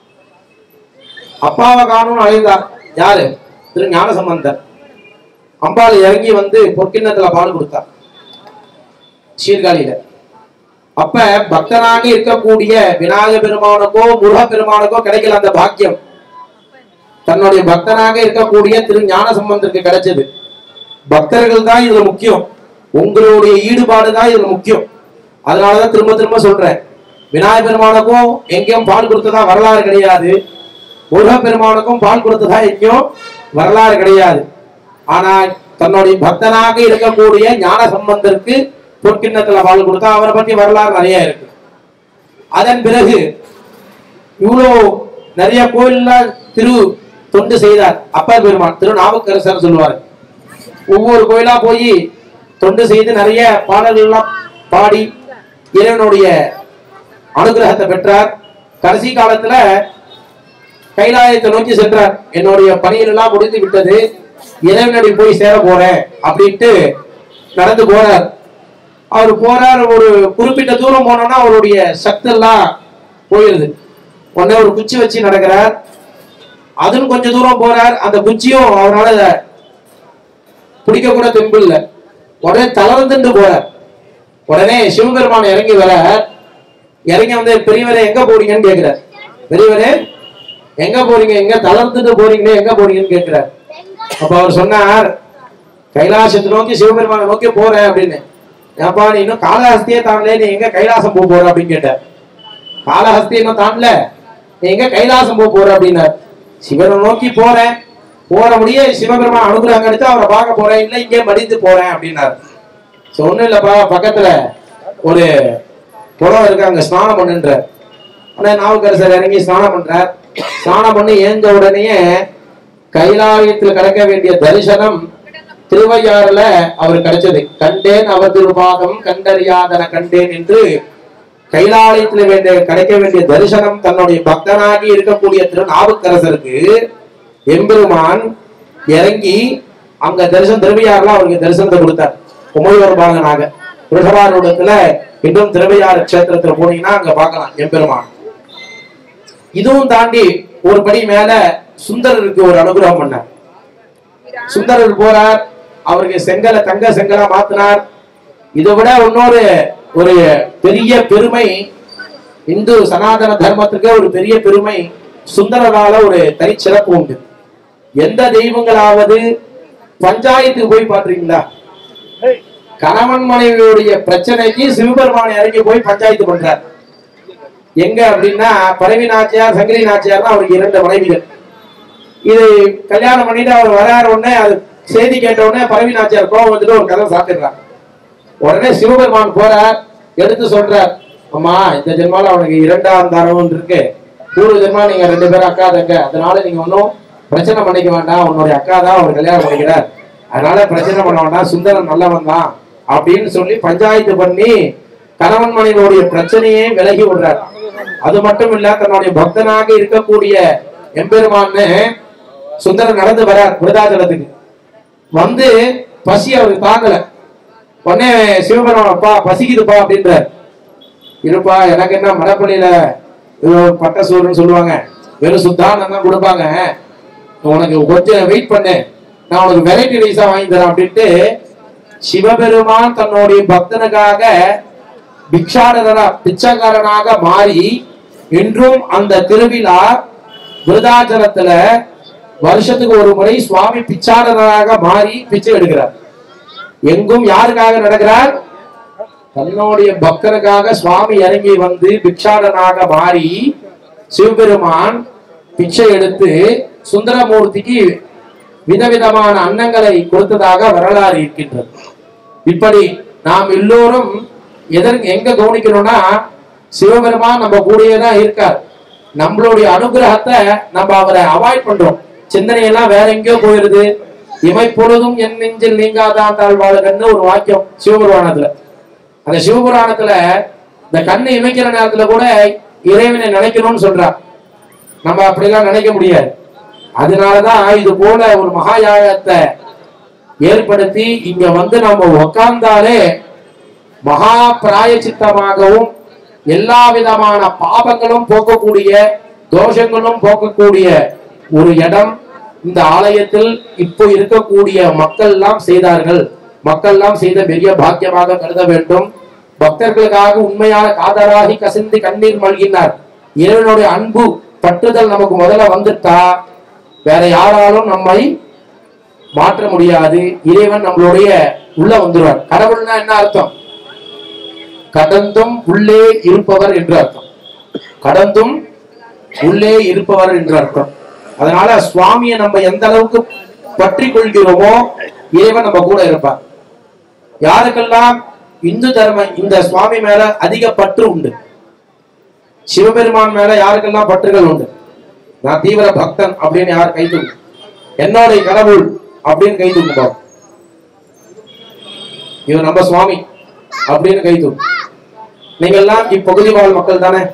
அப்பாவை காணும்னு அழைந்தார் யாரு திரு ஞானசம்பந்தர் அம்பாள் இறங்கி வந்து பொற்கிண்ணத்துல பால் கொடுத்தார் சீர்காழியில அப்ப பக்தனாக இருக்கக்கூடிய விநாயக பெருமானுக்கோ முருக பெருமானுக்கோ கிடைக்கல அந்த பாக்கியம் தன்னுடைய பக்தனாக இருக்கக்கூடிய திரு ஞான சம்பந்தருக்கு கிடைச்சது பக்தர்கள் தான் இதுல முக்கியம் உங்களுடைய ஈடுபாடு தான் இதுல முக்கியம் அதனாலதான் திரும்ப திரும்ப சொல்றேன் விநாயக பெருமானுக்கும் எங்கேயும் பால் கொடுத்ததா வரலாறு கிடையாது முருக பெருமானுக்கும் பால் கொடுத்ததா எங்கேயும் வரலாறு கிடையாது ஆனால் தன்னுடைய பக்தனாக இருக்கக்கூடிய ஞான சம்பந்தருக்கு பொற்கிண்ணத்துல பால் கொடுத்தா அவரை பத்தி வரலாறு நிறைய இருக்கு அதன் பிறகு இவ்வளோ நிறைய கோயில்ல திரு தொண்டு செய்தார் அப்பர் பெருமான் திரு நாவுக்கரசர் சொல்லுவார் ஒவ்வொரு கோயிலா போய் தொண்டு செய்து நிறைய பாடல்கள்லாம் பாடி இறைவனுடைய அனுகிரகத்தை பெற்றார் கடைசி காலத்துல கைலாயத்தை நோக்கி சென்றார் என்னுடைய பணிகள் எல்லாம் முடிந்து விட்டது இறைவனடி போய் சேர போறேன் அப்படின்ட்டு நடந்து போறார் அவர் போறார் ஒரு குறிப்பிட்ட தூரம் போனோம்னா அவருடைய சக்தி எல்லாம் போயிருது உடனே ஒரு குச்சி வச்சு நடக்கிறார் அதுவும் கொஞ்சம் தூரம் போறார் அந்த குச்சியும் அவரால் பிடிக்க கூட தெம்பு இல்லை உடனே தளர்ந்துட்டு போறார் உடனே சிவபெருமான் இறங்கி வர இறங்கி வந்து பெரியவரே எங்க போறீங்கன்னு கேக்குறார் பெரியவரே எங்க போறீங்க எங்க தளர்ந்துட்டு போறீங்களே எங்க போறீங்கன்னு கேக்குறார் அப்ப அவர் சொன்னார் கைலாசத்தை நோக்கி சிவபெருமானை நோக்கி போறேன் அப்படின்னு ஏப்பா நீ இன்னும் காலஹஸ்தியே தாண்டல நீ எங்க கைலாசம் போக போற அப்படின்னு கேட்டார் காலஹஸ்தி இன்னும் தாண்டல நீ எங்க கைலாசம் போக போற அப்படின்னார் சிவனை நோக்கி போறேன் போற முடிய சிவபெருமான் அனுகிரகம் கிடைச்சு அவரை பார்க்க போறேன் இல்ல இங்கே மடிந்து போறேன் அப்படின்னார் சோ ஒண்ணும் இல்லப்பா பக்கத்துல ஒரு குளம் இருக்கு அங்க ஸ்நானம் பண்ணுன்றார் ஆனா நாவுக்கரசர் இறங்கி ஸ்நானம் பண்றார் ஸ்நானம் பண்ணி ஏந்த உடனேயே கைலாயத்தில் கிடைக்க வேண்டிய தரிசனம் திருவையாறுல அவர் கிடைச்சது கண்டேன் அவர் திருபாகம் கண்டறியாதன கண்டேன் என்று கைலாலயத்தில் வேண்டிய கிடைக்க வேண்டிய தரிசனம் தன்னுடைய பக்தனாகி இருக்கக்கூடிய திருநாவுக்கரசருக்கு எம்பெருமான் இறங்கி அங்க தரிசனம் திருவையாறுல அவருக்கு தரிசனத்தை கொடுத்தார் உமையோர் பாகனாக ரிஷபாரூடத்துல இன்னும் திருவையாறு கஷேத்திரத்துல போனீங்கன்னா அங்க பார்க்கலாம் எம்பெருமான் இதுவும் தாண்டி ஒரு படி மேல சுந்தரருக்கு ஒரு அனுகிரகம் பண்ணார் சுந்தரர் போறார் அவருக்கு செங்கலை தங்க செங்கலா மாத்தினார் இதை விட இன்னொரு ஒரு பெரிய பெருமை இந்து சனாதன தர்மத்துக்கு ஒரு பெரிய பெருமை சுந்தரரால ஒரு தனிச்சிறப்பு உண்டு எந்த தெய்வங்களாவது பஞ்சாயத்துக்கு போய் பாத்துறீங்களா கணவன் மனைவியுடைய பிரச்சனைக்கு சிவபெருமான் இறங்கி போய் பஞ்சாயத்து பண்றார் எங்க அப்படின்னா பரவி நாச்சியார் சங்கரி நாச்சியார் அவருக்கு இரண்டு மனைவிகள் இது கல்யாணம் பண்ணிட்டு அவர் வராரு உடனே அது செய்தி கேட்ட உடனே பரவி நாச்சியார் கோவம் வந்துட்டு ஒரு கதை சாப்பிட்டுறார் உடனே சிவபெருமான் போறார் எடுத்து சொல்றார் அம்மா இந்த ஜென்மால அவனுக்கு இரண்டாம் தாரம் இருக்கு பூர்வ ஜென்மா நீங்க ரெண்டு பேரும் அக்கா தங்க அதனால நீங்க ஒன்றும் பிரச்சனை பண்ணிக்க வேண்டாம் உன்னுடைய அக்கா தான் அவர் கல்யாணம் பண்ணிக்கிறார் அதனால பிரச்சனை பண்ண வேண்டாம் சுந்தரன் நல்லவன் தான் அப்படின்னு சொல்லி பஞ்சாயத்து பண்ணி கணவன் மனைவியுடைய பிரச்சனையே விலகி விடுறார் அது மட்டும் இல்ல தன்னுடைய பக்தனாக இருக்கக்கூடிய எம்பெருமான்னு சுந்தரன் நடந்து வரார் விருதாச்சலத்துக்கு வந்து பசி அவருக்கு தாங்கல உடனே சிவபெருமான் அப்பா பசிக்குதுப்பா அப்படின்றார் இருப்பா எனக்கு என்ன மடப்பள்ளியில ஏதோ பட்ட சோறுன்னு சொல்லுவாங்க வெறும் சுத்தானம் தான் கொடுப்பாங்க உனக்கு கொஞ்சம் வெயிட் பண்ணு நான் உனக்கு வெரைட்டி ரைஸா வாங்கி தரேன் அப்படின்ட்டு சிவபெருமான் தன்னுடைய பக்தனுக்காக பிக்ஷாடனரா பிச்சைக்காரனாக மாறி இன்றும் அந்த திருவிழா விருதாச்சலத்துல வருஷத்துக்கு ஒரு முறை சுவாமி பிச்சாடனராக மாறி பிச்சை எடுக்கிறார் எங்கும் யாருக்காக நடக்கிறார் தன்னுடைய பக்தனுக்காக சுவாமி இறங்கி வந்து பிக்ஷாடனாக மாறி சிவபெருமான் பிச்சை எடுத்து சுந்தரமூர்த்திக்கு விதவிதமான அன்னங்களை கொடுத்ததாக வரலாறு இருக்கின்றது இப்படி நாம் எல்லோரும் எதற்கு எங்க கவனிக்கணும்னா சிவபெருமான் நம்ம கூடயே தான் இருக்கார் நம்மளுடைய அனுகிரகத்தை நம்ம அவரை அவாய்ட் பண்றோம் சிந்தனையெல்லாம் வேற எங்கேயோ போயிருது இமை பொழுதும் என் நெஞ்சில் நீங்காதான் தாழ்வாளுகன்னு ஒரு வாக்கியம் சிவபுராணத்துல அந்த சிவபுராணத்துல இந்த கண்ணை இமைக்கிற நேரத்துல கூட இறைவனை நினைக்கணும்னு சொல்றார் நம்ம அப்படிலாம் நினைக்க முடியாது அதனாலதான் இது போல ஒரு மகாயாகத்தை ஏற்படுத்தி இங்க வந்து நம்ம உக்காந்தாலே மகா பிராயச்சித்தமாகவும் எல்லா விதமான பாபங்களும் போக்கக்கூடிய தோஷங்களும் போக்கக்கூடிய ஒரு இடம் இந்த ஆலயத்தில் இப்போ இருக்கக்கூடிய மக்கள் எல்லாம் செய்தார்கள் மக்கள் எல்லாம் செய்த பெரிய பாக்கியமாக கருத வேண்டும் பக்தர்களுக்காக உண்மையான காதலாகி கசிந்து கண்ணீர் மல்கினார் இறைவனுடைய அன்பு பற்றுதல் நமக்கு முதல்ல வந்துட்டா வேற யாராலும் நம்மை மாற்ற முடியாது இறைவன் நம்மளுடைய உள்ள வந்துருவார் கடவுள்னா என்ன அர்த்தம் கடந்தும் உள்ளே இருப்பவர் என்று அர்த்தம் கடந்தும் உள்ளே இருப்பவர் என்று அர்த்தம் அதனால சுவாமியை நம்ம எந்த அளவுக்கு பற்றி கொள்கிறோமோ இறைவன் நம்ம கூட இருப்பார் யாருக்கெல்லாம் இந்து தர்ம இந்த சுவாமி மேல அதிக பற்று உண்டு சிவபெருமான் மேல யாருக்கெல்லாம் பற்றுகள் உண்டு நான் தீவிர பக்தன் அப்படின்னு யார் கை தூக்கு என்னுடைய கடவுள் அப்படின்னு கை தூக்குப்போம் இவர் நம்ம சுவாமி அப்படின்னு கை தூக்கு நீங்க எல்லாம் இப்பகுதி வாழ் மக்கள் தானே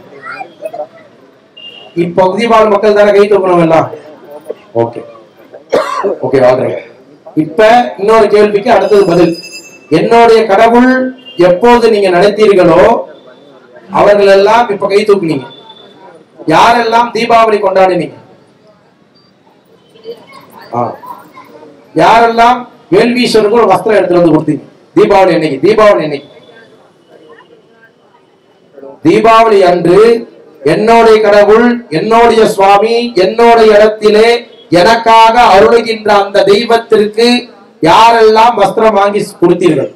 இப்பகுதி வாழ் மக்கள் தானே கை தூக்கணும் எல்லாம் ஓகே ஓகே வாழ்றேன் இப்ப இன்னொரு கேள்விக்கு அடுத்தது பதில் என்னுடைய கடவுள் எப்போது நீங்க நடத்தீர்களோ அவர்கள் எல்லாம் இப்ப கை தூக்குனீங்க யாரெல்லாம் தீபாவளி கொண்டாடினீங்க ஆ. யாரெல்லாம் வேல்வீஸ்வருக்கு ஒரு வஸ்திரம் எடுத்துட்டு வந்து கொடுத்தீங்க தீபாவளி அன்னைக்கு தீபாவளி அன்னைக்கு தீபாவளி அன்று என்னுடைய கடவுள் என்னுடைய சுவாமி என்னுடைய இடத்திலே எனக்காக அருளுகின்ற அந்த தெய்வத்திற்கு யாரெல்லாம் வஸ்திரம் வாங்கி கொடுத்தீர்கள்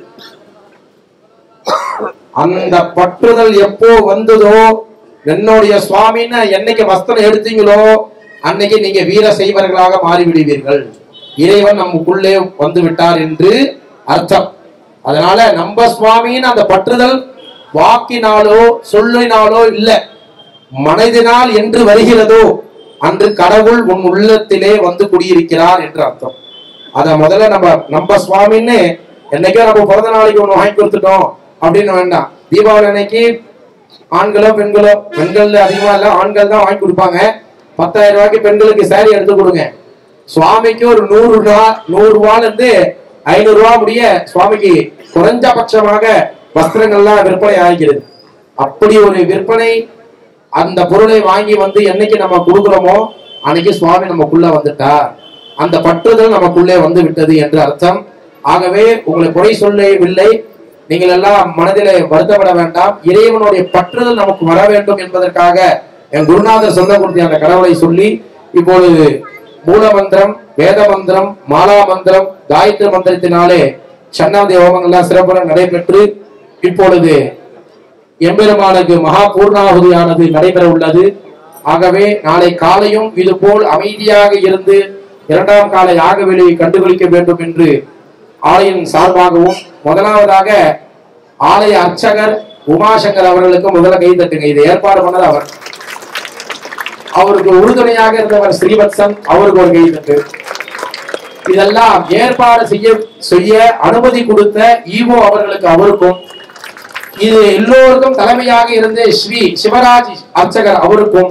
அந்த பற்றுதல் எப்போ வந்ததோ என்னுடைய சுவாமின்னு என்னைக்கு வஸ்திரம் எடுத்தீங்களோ அன்னைக்கு நீங்க வீர செய்வர்களாக மாறிவிடுவீர்கள் இறைவன் நமக்குள்ளே வந்து விட்டார் என்று அர்த்தம் அதனால நம்ம சுவாமின்னு அந்த பற்றுதல் வாக்கினாலோ சொல்லினாலோ இல்ல மனதினால் என்று வருகிறதோ அன்று கடவுள் உன் உள்ளத்திலே வந்து குடியிருக்கிறார் என்று அர்த்தம் அத முதல்ல நம்ம நம்ம சுவாமின்னு என்னைக்கோ நம்ம பிறந்த நாளைக்கு ஒண்ணு வாங்கி கொடுத்துட்டோம் அப்படின்னு வேண்டாம் தீபாவளி அன்னைக்கு ஆண்களோ பெண்களோ பெண்கள் அதிகமா இல்ல ஆண்கள் தான் வாங்கி கொடுப்பாங்க பத்தாயிரம் ரூபாய்க்கு பெண்களுக்கு saree எடுத்து கொடுங்க சுவாமிக்கு ஒரு நூறு ரூபா நூறு ரூபால இருந்து ஐநூறு ரூபா முடிய சுவாமிக்கு குறைஞ்சபட்சமாக வஸ்திரங்கள்லாம் விற்பனை ஆகிறது அப்படி ஒரு விற்பனை அந்த பொருளை வாங்கி வந்து என்னைக்கு நம்ம கொடுக்குறோமோ அன்னைக்கு சுவாமி நமக்குள்ள வந்துட்டார் அந்த பற்றுதல் நமக்குள்ளே வந்து விட்டது என்று அர்த்தம் ஆகவே உங்களை குறை சொல்லவில்லை நீங்கள் எல்லாம் மனதிலே வருத்தப்பட வேண்டாம் இறைவனுடைய பற்றுதல் நமக்கு வர வேண்டும் என்பதற்காக என் குருநாதர் சொந்த கொடுத்த அந்த கடவுளை சொல்லி இப்பொழுது மூலமந்திரம் வேத மந்திரம் மாலா மந்திரம் காயத்ரி மந்திரத்தினாலே சன்னாதி ஹோமங்கள்லாம் சிறப்பாக நடைபெற்று இப்பொழுது எம்பெருமானுக்கு மகா பூர்ணாகுதியானது நடைபெற உள்ளது ஆகவே நாளை காலையும் இது போல் அமைதியாக இருந்து இரண்டாம் கால யாக வேலையை கண்டுபிடிக்க வேண்டும் என்று ஆலயம் சார்பாகவும் முதலாவதாக ஆலய அர்ச்சகர் உமாசங்கர் அவர்களுக்கு முதல்ல கை தட்டுங்க இதை ஏற்பாடு பண்ணது அவர் அவருக்கு உறுதுணையாக இருந்தவர் ஸ்ரீவத்சன் அவருக்கு ஒரு கை தட்டு இதெல்லாம் ஏற்பாடு செய்ய செய்ய அனுமதி கொடுத்த ஈவோ அவர்களுக்கு அவருக்கும் இது எல்லோருக்கும் தலைமையாக இருந்த ஸ்ரீ சிவராஜ் அர்ச்சகர் அவருக்கும்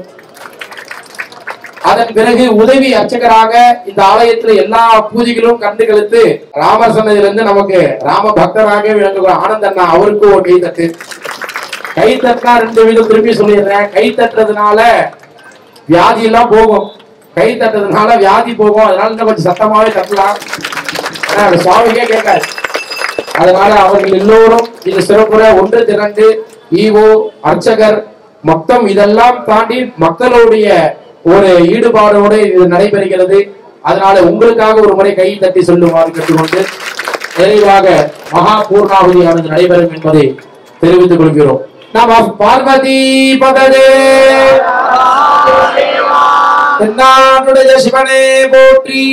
அதன் பிறகு உதவி அர்ச்சகராக இந்த ஆலயத்துல எல்லா பூஜைகளும் கண்டு கழித்து ராமர் சன்னதியிலிருந்து நமக்கு ராம பக்தராக விளங்குகிற ஆனந்தண்ணா அவருக்கு ஒரு கை தட்டு கை தட்டினா ரெண்டு விதம் திருப்பி சொல்லிடுறேன் கை தட்டுறதுனால வியாதி எல்லாம் போகும் கை தட்டுறதுனால வியாதி போகும் அதனால இன்னும் கொஞ்சம் சத்தமாவே தட்டலாம் ஆனா அது சுவாமிக்கே கேட்காது அதனால அவர்கள் எல்லோரும் இது சிறப்புற ஒன்று திரண்டு ஈவோ அர்ச்சகர் மொத்தம் இதெல்லாம் தாண்டி மக்களுடைய ஒரு ஈடுபாடோடு இது நடைபெறுகிறது அதனால உங்களுக்காக ஒரு முறை கை தட்டி சொல்லுமாறு கேட்டுக்கொண்டு நிறைவாக மகா பூர்ணாவதியானது நடைபெறும் என்பதை தெரிவித்துக் கொள்கிறோம் நம பார்வதி பததே தென்னாடுடைய சிவனே போற்றி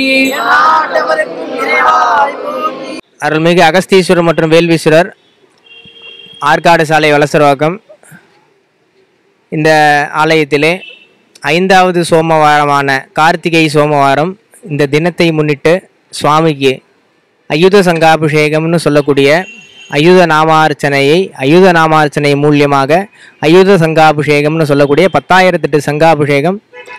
அருள்மிகு அகஸ்தீஸ்வரர் மற்றும் வேல்வீஸ்வரர் ஆற்காடு சாலை வலசரவாக்கம் இந்த ஆலயத்திலே ஐந்தாவது சோமவாரமான கார்த்திகை சோமவாரம் இந்த தினத்தை முன்னிட்டு சுவாமிக்கு அயுத சங்காபிஷேகம்னு சொல்லக்கூடிய அயுத நாமார்ச்சனையை அயுத நாமார்ச்சனை மூலியமாக அயுத சங்காபிஷேகம்னு சொல்லக்கூடிய பத்தாயிரத்தெட்டு சங்காபிஷேகம்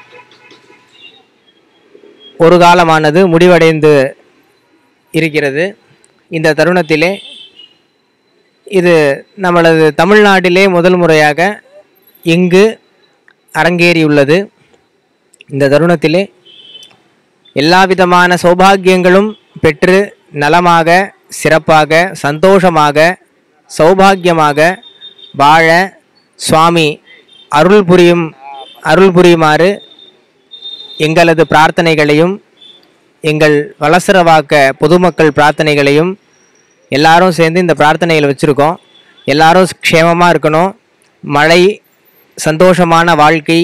ஒரு காலமானது முடிவடைந்து இருக்கிறது இந்த தருணத்திலே இது நம்மளது தமிழ்நாட்டிலே முதல் முறையாக இங்கு அரங்கேறியுள்ளது இந்த தருணத்திலே எல்லா விதமான சௌபாகியங்களும் பெற்று நலமாக சிறப்பாக சந்தோஷமாக சௌபாகியமாக வாழ சுவாமி அருள் புரியும் அருள் புரியுமாறு எங்களது பிரார்த்தனைகளையும் எங்கள் வலசரவாக்க பொதுமக்கள் பிரார்த்தனைகளையும் எல்லாரும் சேர்ந்து இந்த பிரார்த்தனைகளை வச்சுருக்கோம் எல்லாரும் க்ஷேமமாக இருக்கணும் மழை சந்தோஷமான வாழ்க்கை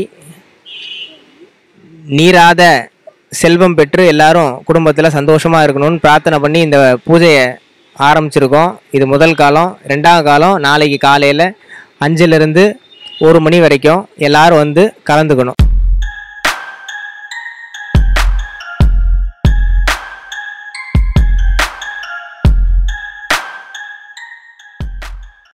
நீராத செல்வம் பெற்று எல்லாரும் குடும்பத்தில் சந்தோஷமாக இருக்கணும்னு பிரார்த்தனை பண்ணி இந்த பூஜையை ஆரம்பிச்சிருக்கோம் இது முதல் காலம் ரெண்டாவது காலம் நாளைக்கு காலையில் அஞ்சுலேருந்து ஒரு மணி வரைக்கும் எல்லாரும் வந்து கலந்துக்கணும்